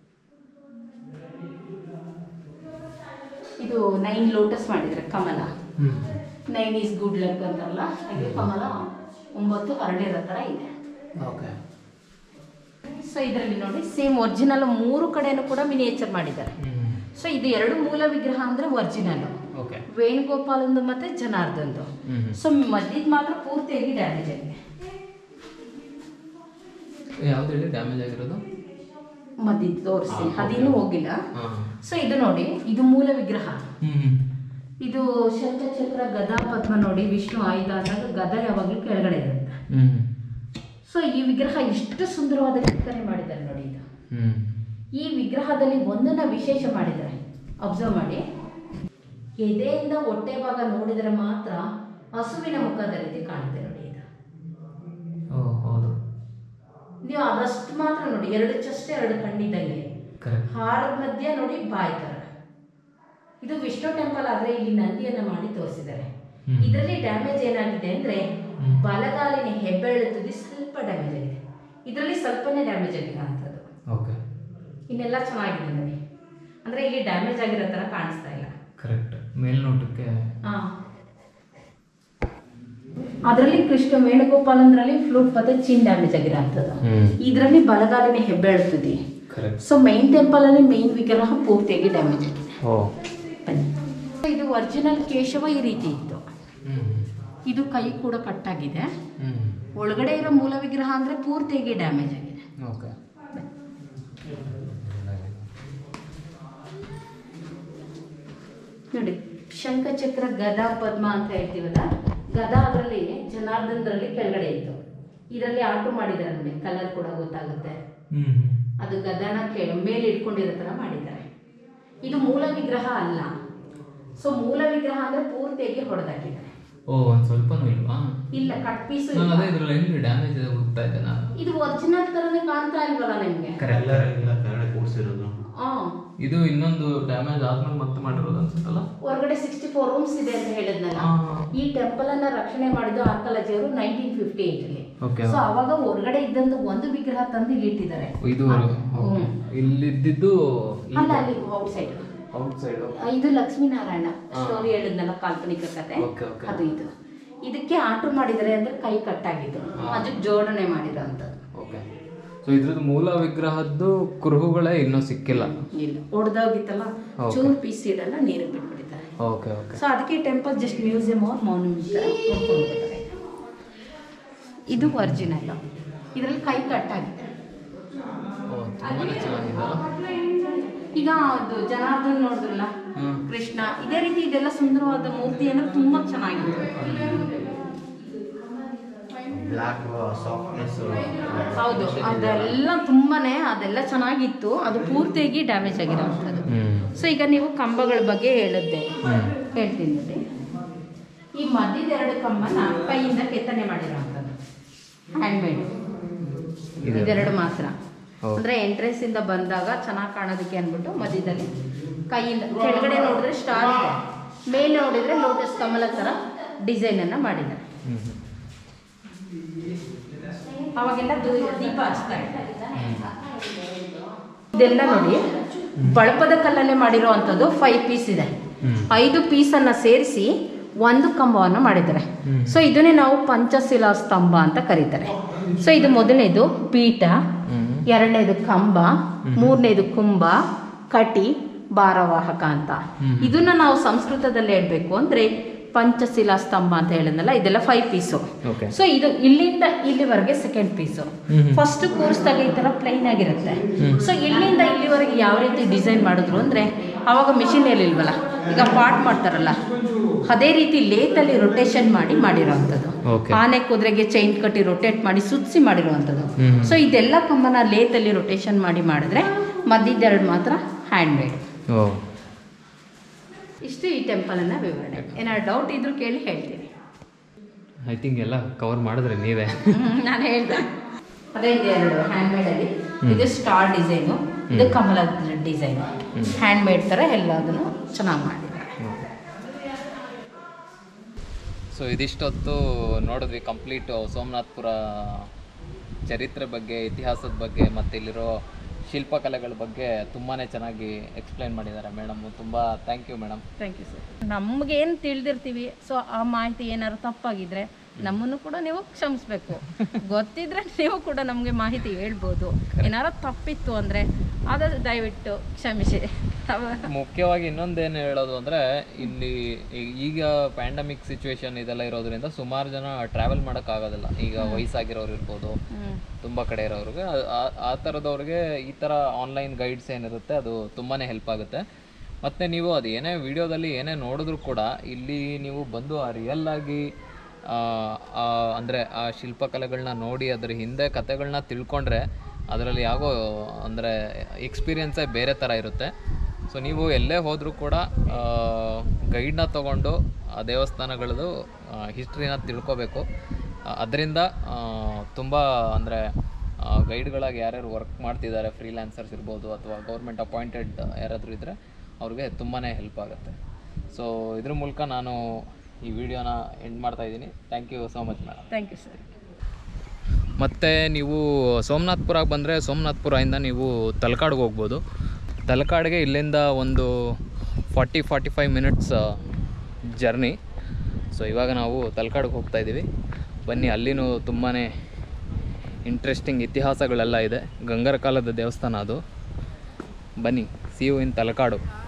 ಇದು ನೈನ್ ಲೋಟಸ್ ಮಾಡಿದ್ದಾರೆ ಕಮಲ ಹ್ಞೂ ನೈನ್ ಈಸ್ ಗುಡ್ ಲಕ್ ಅಂತಲ್ಲ ಹಾಗೆ ಕಮಲ ಒಂಬತ್ತು ಹರಡಿರೋ ಥರ ಇದೆ ಓಕೆ ಸೊ ಇದರಲ್ಲಿ ನೋಡಿ ಸೇಮ್ ಒರಿಜಿನಲ್ ಮೂರು ಕಡೆನೂ ಕೂಡ ಮಿನಿಯೇಚರ್ ಮಾಡಿದ್ದಾರೆ ಹ್ಞೂ ಸೊ ಇದು ಎರಡು ಮೂಲ ವಿಗ್ರಹ ಅಂದರೆ ಒರಿಜಿನಲ್ ಓಕೆ ವೇಣುಗೋಪಾಲಂದು ಮತ್ತೆ ಜನಾರ್ದಂದು ಹ್ಞೂ ಸೊ ಮಧ್ಯದ ಮಾತ್ರ ಪೂರ್ತಿಯಾಗಿ ಡ್ಯಾಮೇಜ್ ಆಗಿದೆ ಯಾವ್ದು ಹೇಳಿ ಡ್ಯಾಮೇಜ್ ಆಗಿರೋದು ಮಧ್ಯದ ತೋರಿಸಿ ಹಾ, okay. ಅದಿನ್ನೂ ಹೋಗಿಲ್ಲ ಹಾಂ ಸೊ ಇದು ನೋಡಿ ಇದು ಮೂಲ ವಿಗ್ರಹ ಹ್ಞೂ ಇದು ಶಂಖಚಕ್ರ ಗದಾ ಪದ್ಮ ನೋಡಿ ವಿಷ್ಣು ಆಯುಧ ಅಂದಾಗ ಗದ ಯಾವಾಗಲೂ ಕೆಳಗಡೆ ಇರುತ್ತೆ ಹ್ಞೂ ಸೊ ಈ ವಿಗ್ರಹ ಎಷ್ಟು ಸುಂದರವಾದ ಕೆತ್ತನೆ ಮಾಡಿದ್ದಾರೆ ನೋಡಿ ಇದು ಹ್ಞೂ ಈ ವಿಗ್ರಹದಲ್ಲಿ ಒಂದನ್ನ ವಿಶೇಷ ಮಾಡಿದ್ದಾರೆ ಅಬ್ಸರ್ವ್ ಮಾಡಿ ಎದೆಯಿಂದ ಹೊಟ್ಟೆ ಭಾಗ ನೋಡಿದರೆ ಮಾತ್ರ ಹಸುವಿನ ಮುಖದ ರೀತಿ ಕಾಣುತ್ತೆ ನೋಡಿ ಇದು ಓ ಹೌದು ನೀವು ಅದಷ್ಟು ಮಾತ್ರ ನೋಡಿ ಎರಡು ಚಷ್ಟೆ ಎರಡು ಕಣ್ಣಿದ್ದಂಗೆ ಕರೆಕ್ಟ್ ಹಾರದ ಮಧ್ಯೆ ನೋಡಿ ಬಾಯಿ ಥರ ಇದು ವಿಷ್ಣು ಟೆಂಪಲ್ ಆದ್ರೆ ಇಲ್ಲಿ ನಂದಿಯನ್ನ ಮಾಡಿ ತೋರಿಸಿದ್ದಾರೆ ಹ್ಮ್. ಇದರಲ್ಲಿ ಡ್ಯಾಮೇಜ್ ಏನಾಗಿದೆ ಅಂದ್ರೆ ಹ್ಮ್. ಬಲಗಾಲಿನ ಹೆಬ್ಬೆರಳು ತುದಿ ಸ್ವಲ್ಪ ಡ್ಯಾಮೇಜ್ ಆಗಿದೆ ಇದರಲ್ಲಿ ಸ್ವಲ್ಪನೇ ಡ್ಯಾಮೇಜ್ ಆಗಿದೆ ಅಂಥದ್ದು ಓಕೆ ಇನ್ನೆಲ್ಲ ಚೆನ್ನಾಗಿದೆ ನೋಡಿ ಅಂದ್ರೆ ಇಲ್ಲಿ ಡ್ಯಾಮೇಜ್ ಆಗಿರೋ ಥರ ಕಾಣಿಸ್ತಾ ಇಲ್ಲ ಕರೆಕ್ಟ್ ಮೇಲ್ನೋಟಕ್ಕೆ ಹಾ ಅದರಲ್ಲಿ ಕೃಷ್ಣ ವೇಣುಗೋಪಾಲಂದ್ರಲ್ಲಿ ಫ್ಲೂಟ್ ಮತ್ತೆ ಚಿನ್ ಡ್ಯಾಮೇಜ್ ಆಗಿರೋ ಅಂಥದ್ದು ಹ್ಞೂ ಇದರಲ್ಲಿ ಬಲಗಾಲಿನ ಹೆಬ್ಬೆರಳು ತುದಿ ಕರೆಕ್ಟ್ ಸೊ ಮೈನ್ ಟೆಂಪಲ್ ಅಲ್ಲಿ ಮೈನ್ ವಿಗ್ರಹ ಪೂರ್ತಿಯಾಗಿ ಡ್ಯಾಮೇಜ್ ಆಗಿದೆ ಓ ಬನ್ನಿ ಇದು ಒರಿಜಿನಲ್ ಕೇಶವ ಈ ರೀತಿ ಇತ್ತು ಹ್ಞೂ ಇದು ಕೈ ಕೂಡ ಕಟ್ಟಾಗಿದೆ ಹ್ಞೂ ಒಳಗಡೆ ಇರೋ ಮೂಲ ವಿಗ್ರಹ ಅಂದ್ರೆ ಪೂರ್ತಿಯಾಗಿ ಡ್ಯಾಮೇಜ್ ಆಗಿದೆ ಓಕೆ ನೋಡಿ ಶಂಖಚಕ್ರ ಗದಾ ಪದ್ಮ ಅಂತ ಹೇಳ್ತೀವಲ್ಲ ಗದಾ ಅದರಲ್ಲಿ ಜನಾರ್ದನದಲ್ಲಿ ಕೆಳಗಡೆ ಇತ್ತು ಇದರಲ್ಲಿ ಆಟೋ ಮಾಡಿದ್ದಾರೆ ನೋಡಿ ಕಲರ್ ಕೂಡ ಗೊತ್ತಾಗುತ್ತೆ ಹ್ಞೂ ಅದು ಗದನ ಕೆ ಮೇಲೆ ಇಟ್ಕೊಂಡಿರೋ ಥರ ಮಾಡಿದ್ದಾರೆ ಇದು ಮೂಲ ವಿಗ್ರಹ ಅಲ್ಲ ಸೊ ಮೂಲ ವಿಗ್ರಹ ಅಂದ್ರೆ ಪೂರ್ತಿಯಾಗಿ ಹೊಡೆದಾಕಿದ್ದಾರೆ ಓ ಒಂದು ಸ್ವಲ್ಪನೂ ಇಲ್ವಾ ಇಲ್ಲ ಕಟ್ ಪೀಸು ನಾನು ಅದೇ ಇದ್ರಲ್ಲಿ ಹೆಂಗೆ ಡ್ಯಾಮೇಜ್ ಹೋಗ್ತಾ ಇದ್ದೆ ನಾನು ಇದು ಒರಿಜಿನಲ್ ತರನೇ ಕಾಣ್ತಾ ಇಲ್ವಲ್ಲ ನಿಮ್ಗೆ ಎಲ್ಲರ ಎಲ್ಲ ಕನ್ನಡ ಕೂಡಿಸಿರೋದು ಆ ಇದು ಇನ್ನೊಂದು ಡ್ಯಾಮೇಜ್ ಆದ್ಮೇಲೆ ಮತ್ತೆ ಮಾಡಿರೋದು ಅನ್ಸುತ್ತಲ್ಲ ಹೊರಗಡೆ ಸಿಕ್ಸ್ಟಿ ಫೋರ್ ರೂಮ್ಸ್ ಇದೆ ಅಂತ ಹೇಳಿದ್ನಲ್ಲ ಆ. ಈ ಟೆಂಪಲ್ ಅನ್ನ ರಕ್ಷಣೆ ಮಾಡಿದ್ದು ಆರ್ಕಲಜಿಯವರು ನೈನ್ಟೀನ್ ಫಿಫ್ಟಿ ಏಟ್ ಅಲ್ಲಿ ಓಕೆ ಸೊ ಅವಾಗ ಹೊರಗಡೆ ಇದ್ದಂತ ಒಂದು ವಿಗ್ರಹ ತಂದು ಇಲ್ಲಿ ಇಟ್ಟಿದ್ದಾರೆ ಇದು ಆ, ಓಕೆ ಹ್ಮ್. ಇಲ್ಲಿದ್ದಿದ್ದು ಅಲ್ಲ ಅಲ್ಲಿ ಔಟ್ ಸೈಡ್ ಔಟ್ ಸೈಡ್ ಇದು ಲಕ್ಷ್ಮೀನಾರಾಯಣ ಆ. ಸ್ಟೋರಿ ಹೇಳಿದ್ನಲ್ಲ ಕಾಲ್ಪನಿಕ ಕತೆ ಓಕೆ, ಓಕೆ. ಅದು ಇದು ಇದಕ್ಕೆ ಆಟೋ ಮಾಡಿದ್ದಾರೆ ಅಂದ್ರೆ ಕೈ ಕಟ್ಟಾಗಿದ್ದು ಆ. ಅದಕ್ಕೆ ಜೋಡಣೆ ಮಾಡಿರೋ ಅಂಥದ್ದು ಓಕೆ ಸೊ ಇದ್ರದ್ದು ಮೂಲ ವಿಗ್ರಹದ್ದು ಕುರುಹುಗಳೇ ಇನ್ನೂ ಸಿಕ್ಕಿಲ್ಲ ಇಲ್ಲ ಒಡೆದೋಗಿತ್ತಲ್ಲ Okay. ಚೂರು ಪೀಸ್ ಇಡಲ್ಲ ನೀರಿಗೆ ಬಿಟ್ಬಿಡ್ತಾರೆ ಓಕೆ ಓಕೆ ಸೊ ಅದಕ್ಕೆ temple just museum or monument ಥರ ನೋಡ್ಕೊಂಡ್ಬಿಡ್ತಾರೆ ಇದು ಒರಿಜಿನಲ್ ಇದರಲ್ಲಿ ಕೈ ಕಟ್ಟಾಗಿದೆ ಓ ತುಂಬಾನೇ ಚೆನ್ನಾಗಿದೆಯಲ್ಲ ಈಗ ಅದು ಜನಾರ್ದನ್ ನೋಡಿದ್ರಲ್ಲ ಹ್ಮ್. ಕೃಷ್ಣ ಇದೇ ರೀತಿ ಇದೆಲ್ಲ ಸುಂದರವಾದ ಮೂರ್ತಿ ಅಂದ್ರೆ ತುಂಬಾ ಚೆನ್ನಾಗಿದೆ ಬ್ಲ್ಯಾಕ್ ಸಾಫ್ಟ್ನೆಸ್ ಹೌದು ಅದೆಲ್ಲ ತುಂಬಾನೇ ಅದೆಲ್ಲ ಚೆನ್ನಾಗಿತ್ತು ಅದು ಪೂರ್ತಿಯಾಗಿ ಡ್ಯಾಮೇಜ್ ಆಗಿರೋವಂಥದ್ದು ಹ್ಞೂ ಸೊ ಈಗ ನೀವು ಕಂಬಗಳ ಬಗ್ಗೆ ಹೇಳಿದ್ದೆ ಹೇಳ್ತೀನಿ ನೋಡಿ ಈ ಮಧ್ಯದ ಎರಡು ಕಂಬನ ಕೈಯಿಂದ ಕೆತ್ತನೆ ಮಾಡಿರೋವಂಥದ್ದು ಹ್ಯಾಂಡ್ಮೇಡ್ ಇದು- ಇದೆರಡು ಮಾತ್ರ ಹೌದು. ಅಂದರೆ ಎಂಟ್ರೆನ್ಸಿಂದ ಬಂದಾಗ ಚೆನ್ನಾಗಿ ಕಾಣೋದಕ್ಕೆ ಅಂದ್ಬಿಟ್ಟು ಮಧ್ಯದಲ್ಲಿ ಕೈಯಿಂದ ಕೆಳಗಡೆ ನೋಡಿದ್ರೆ ಸ್ಟಾರ್ ಇದೆ ಮೇಲೆ ನೋಡಿದರೆ ಲೋಟಸ್ ಕಮಲ ಥರ ಡಿಸೈನನ್ನು ಮಾಡಿದ್ದಾರೆ ಅವಾಗೆಲ್ಲ ದೂ- ದೀಪ ಹಚ್ತಾ ಇದ್ದಾರೆ ಇದೆಲ್ಲ ನೋಡಿ ಬಳಪದ ಕಲ್ಲಲ್ಲೇ ಮಾಡಿರೋ ಅಂಥದ್ದು ಫೈವ್ ಪೀಸ್ ಇದೆ ಐದು ಪೀಸನ್ನು ಸೇರಿಸಿ ಒಂದು ಕಂಬವನ್ನು ಮಾಡಿದ್ದಾರೆ ಸೊ ಇದನ್ನೇ ನಾವು ಪಂಚಶಿಲಾ ಸ್ತಂಭ ಅಂತ ಕರೀತಾರೆ ಸೊ ಇದು ಮೊದಲನೇದು ಪೀಠ ಎರಡನೇದು ಕಂಬ ಮೂರನೇದು ಕುಂಭ ಕಟಿ ಭಾರವಾಹಕ ಅಂತ ಇದನ್ನ ನಾವು ಸಂಸ್ಕೃತದಲ್ಲಿ ಹೇಳ್ಬೇಕು ಅಂದ್ರೆ ಪಂಚಶಿಲಾ ಸ್ತಂಭ ಅಂತ ಹೇಳಿದ್ನಲ್ಲ ಇದೆಲ್ಲ ಫೈವ್ ಪೀಸು ಓಕೆ ಸೊ ಇದು ಇಲ್ಲಿಂದ ಇಲ್ಲಿವರೆಗೆ ಸೆಕೆಂಡ್ ಪೀಸು ಫಸ್ಟ್ ಕೂರಿಸಿದಾಗ ಈ ಥರ ಪ್ಲೈನ್ ಆಗಿರುತ್ತೆ ಸೊ ಇಲ್ಲಿಂದ ಇಲ್ಲಿವರೆಗೆ ಯಾವ ರೀತಿ ಡಿಸೈನ್ ಮಾಡಿದ್ರು ಅಂದರೆ ಆವಾಗ ಮಿಷಿನ್ ಇಲ್ವಲ್ಲ ಈಗ ಪಾಟ್ ಮಾಡ್ತಾರಲ್ಲ ಅದೇ ರೀತಿ ಲೇತಲ್ಲಿ ರೊಟೇಷನ್ ಮಾಡಿ ಮಾಡಿರೋವಂಥದ್ದು Okay. ಆನೆ ಕುದುರೆಗೆ ಚೈನ್ ಕಟ್ಟಿ ರೊಟೇಟ್ ಮಾಡಿ ಸುತ್ತಿಸಿ ಮಾಡಿರುವಂಥದ್ದು ಹ್ಮ್. ಸೊ ಇದೆಲ್ಲ ಕಂಬನ ಲೇತಲ್ಲಿ ರೊಟೇಷನ್ ಮಾಡಿ ಮಾಡಿದ್ರೆ ಮಧ್ಯದೆರಡು ಮಾತ್ರ ಹ್ಯಾಂಡ್ ಮೇಡ್ ಓ ಇಷ್ಟು ಈ ಟೆಂಪಲನ್ನು ವಿವರಣೆ ಏನಾದ್ರು ಡೌಟ್ ಇದ್ರೂ ಕೇಳಿ ಹೇಳ್ತೀನಿ ಐ ಥಿಂಕ್ ಎಲ್ಲ ಕವರ್ ಮಾಡಿದ್ರೆ ನೀವೇ ನಾನು ಹೇಳ್ದೆ ಅದೇ ಇದೆ ಎರಡು ಹ್ಯಾಂಡ್ ಮೇಡಲ್ಲಿ ಇದು ಸ್ಟಾರ್ ಡಿಸೈನು ಇದು ಕಮಲದ ಡಿಸೈನು ಹ್ಯಾಂಡ್ ಮೇಡ್ ಥರ ಎಲ್ಲದನ್ನು ಚೆನ್ನಾಗಿ ಮಾಡಿದ್ದಾರೆ ಸೊ ಇದಿಷ್ಟೊತ್ತು ನೋಡಿದ್ವಿ ಕಂಪ್ಲೀಟ್ ಸೋಮನಾಥ್ಪುರ ಚರಿತ್ರೆ ಬಗ್ಗೆ ಇತಿಹಾಸದ ಬಗ್ಗೆ ಮತ್ತು ಇಲ್ಲಿರೋ ಶಿಲ್ಪಕಲೆಗಳ ಬಗ್ಗೆ ತುಂಬಾ ಚೆನ್ನಾಗಿ ಎಕ್ಸ್ಪ್ಲೈನ್ ಮಾಡಿದ್ದಾರೆ ಮೇಡಮ್ ತುಂಬ thank you madam thank you sir ನಮಗೇನು ತಿಳಿದಿರ್ತೀವಿ ಸೊ ಆ ಮಾಹಿತಿ ಏನಾದ್ರು ತಪ್ಪಾಗಿದ್ರೆ ನಮ್ಮನ್ನು ಕೂಡ ನೀವು ಕ್ಷಮಿಸ್ಬೇಕು ಗೊತ್ತಿದ್ರೆ ನೀವು ಕೂಡ ನಮಗೆ ಮಾಹಿತಿ ಹೇಳ್ಬೋದು ಏನಾರು ತಪ್ಪಿತ್ತು ಅಂದರೆ ಅದು ದಯವಿಟ್ಟು ಕ್ಷಮಿಸಿ ಅವ- ಮುಖ್ಯವಾಗಿ ಇನ್ನೊಂದೇನು ಹೇಳೋದು ಅಂದರೆ ಇಲ್ಲಿ ಈ- ಈಗ ಪ್ಯಾಂಡಮಿಕ್ ಸಿಚುವೇಶನ್ ಇದೆಲ್ಲ ಇರೋದ್ರಿಂದ ಸುಮಾರು ಜನ ಟ್ರಾವೆಲ್ ಮಾಡೋಕ್ಕಾಗೋದಿಲ್ಲ ಈಗ ವಯಸ್ಸಾಗಿರೋರು ಇರ್ಬೋದು ಹ್ಮ್. ತುಂಬ ಕಡೆ ಇರೋರಿಗೆ ಆ- ಆ- ಆ ಥರದವ್ರಿಗೆ ಈ ಥರ ಆನ್ಲೈನ್ ಗೈಡ್ಸ್ ಏನಿರುತ್ತೆ ಅದು ತುಂಬಾ ಹೆಲ್ಪ್ ಆಗುತ್ತೆ ಮತ್ತು ನೀವು ಅದು ಏನೇ ವಿಡಿಯೋದಲ್ಲಿ ಏನೇ ನೋಡಿದ್ರು ಕೂಡ ಇಲ್ಲಿ ನೀವು ಬಂದು ಆ ರಿಯಲ್ ಆಗಿ ಅಂದರೆ ಆ ಶಿಲ್ಪಕಲೆಗಳನ್ನ ನೋಡಿ ಅದ್ರ ಹಿಂದೆ ಕತೆಗಳನ್ನ ತಿಳ್ಕೊಂಡ್ರೆ ಅದರಲ್ಲಿ ಯಾಗೋ ಅಂದರೆ ಎಕ್ಸ್ಪೀರಿಯನ್ಸೇ ಬೇರೆ ಥರ ಇರುತ್ತೆ ಸೊ ನೀವು ಎಲ್ಲೇ ಹೋದರೂ ಕೂಡ ಗೈಡ್ನ ತೊಗೊಂಡು ಆ ದೇವಸ್ಥಾನಗಳದ್ದು ಹಿಸ್ಟ್ರಿನ ತಿಳ್ಕೊಬೇಕು ಅದರಿಂದ ತುಂಬ ಅಂದರೆ ಗೈಡ್ಗಳಾಗಿ ಯಾರ್ಯಾರು ವರ್ಕ್ ಮಾಡ್ತಿದ್ದಾರೆ ಫ್ರೀಲ್ಯಾನ್ಸರ್ಸ್ ಇರ್ಬೋದು ಅಥವಾ ಗೌರ್ಮೆಂಟ್ ಅಪಾಯಿಂಟೆಡ್ ಯಾರಾದರೂ ಇದ್ದರೆ ಅವ್ರಿಗೆ ತುಂಬಾ ಹೆಲ್ಪ್ ಆಗುತ್ತೆ ಸೊ ಇದ್ರ ಮೂಲಕ ನಾನು ಈ ವಿಡಿಯೋನ ಎಂಡ್ ಮಾಡ್ತಾ ಇದ್ದೀನಿ thank you so much madam thank you sir ಮತ್ತು ನೀವು ಸೋಮನಾಥ್ಪುರಕ್ಕೆ ಬಂದರೆ ಸೋಮನಾಥ್ಪುರದಿಂದ ನೀವು ತಲಕಾಡ್ಗೆ ಹೋಗ್ಬೋದು ತಲಕಾಡ್ಗೆ ಇಲ್ಲಿಂದ ಒಂದು forty forty five minutes journey so ಇವಾಗ ನಾವು ತಲಕಾಡ್ಗೆ ಹೋಗ್ತಾ ಇದ್ದೀವಿ ಬನ್ನಿ ಅಲ್ಲಿನೂ ತುಂಬಾ ಇಂಟ್ರೆಸ್ಟಿಂಗ್ ಇತಿಹಾಸಗಳೆಲ್ಲ ಇದೆ ಗಂಗರ ಕಾಲದ ದೇವಸ್ಥಾನ ಅದು ಬನ್ನಿ ಸಿ ಯು ಇನ್ ತಲಕಾಡು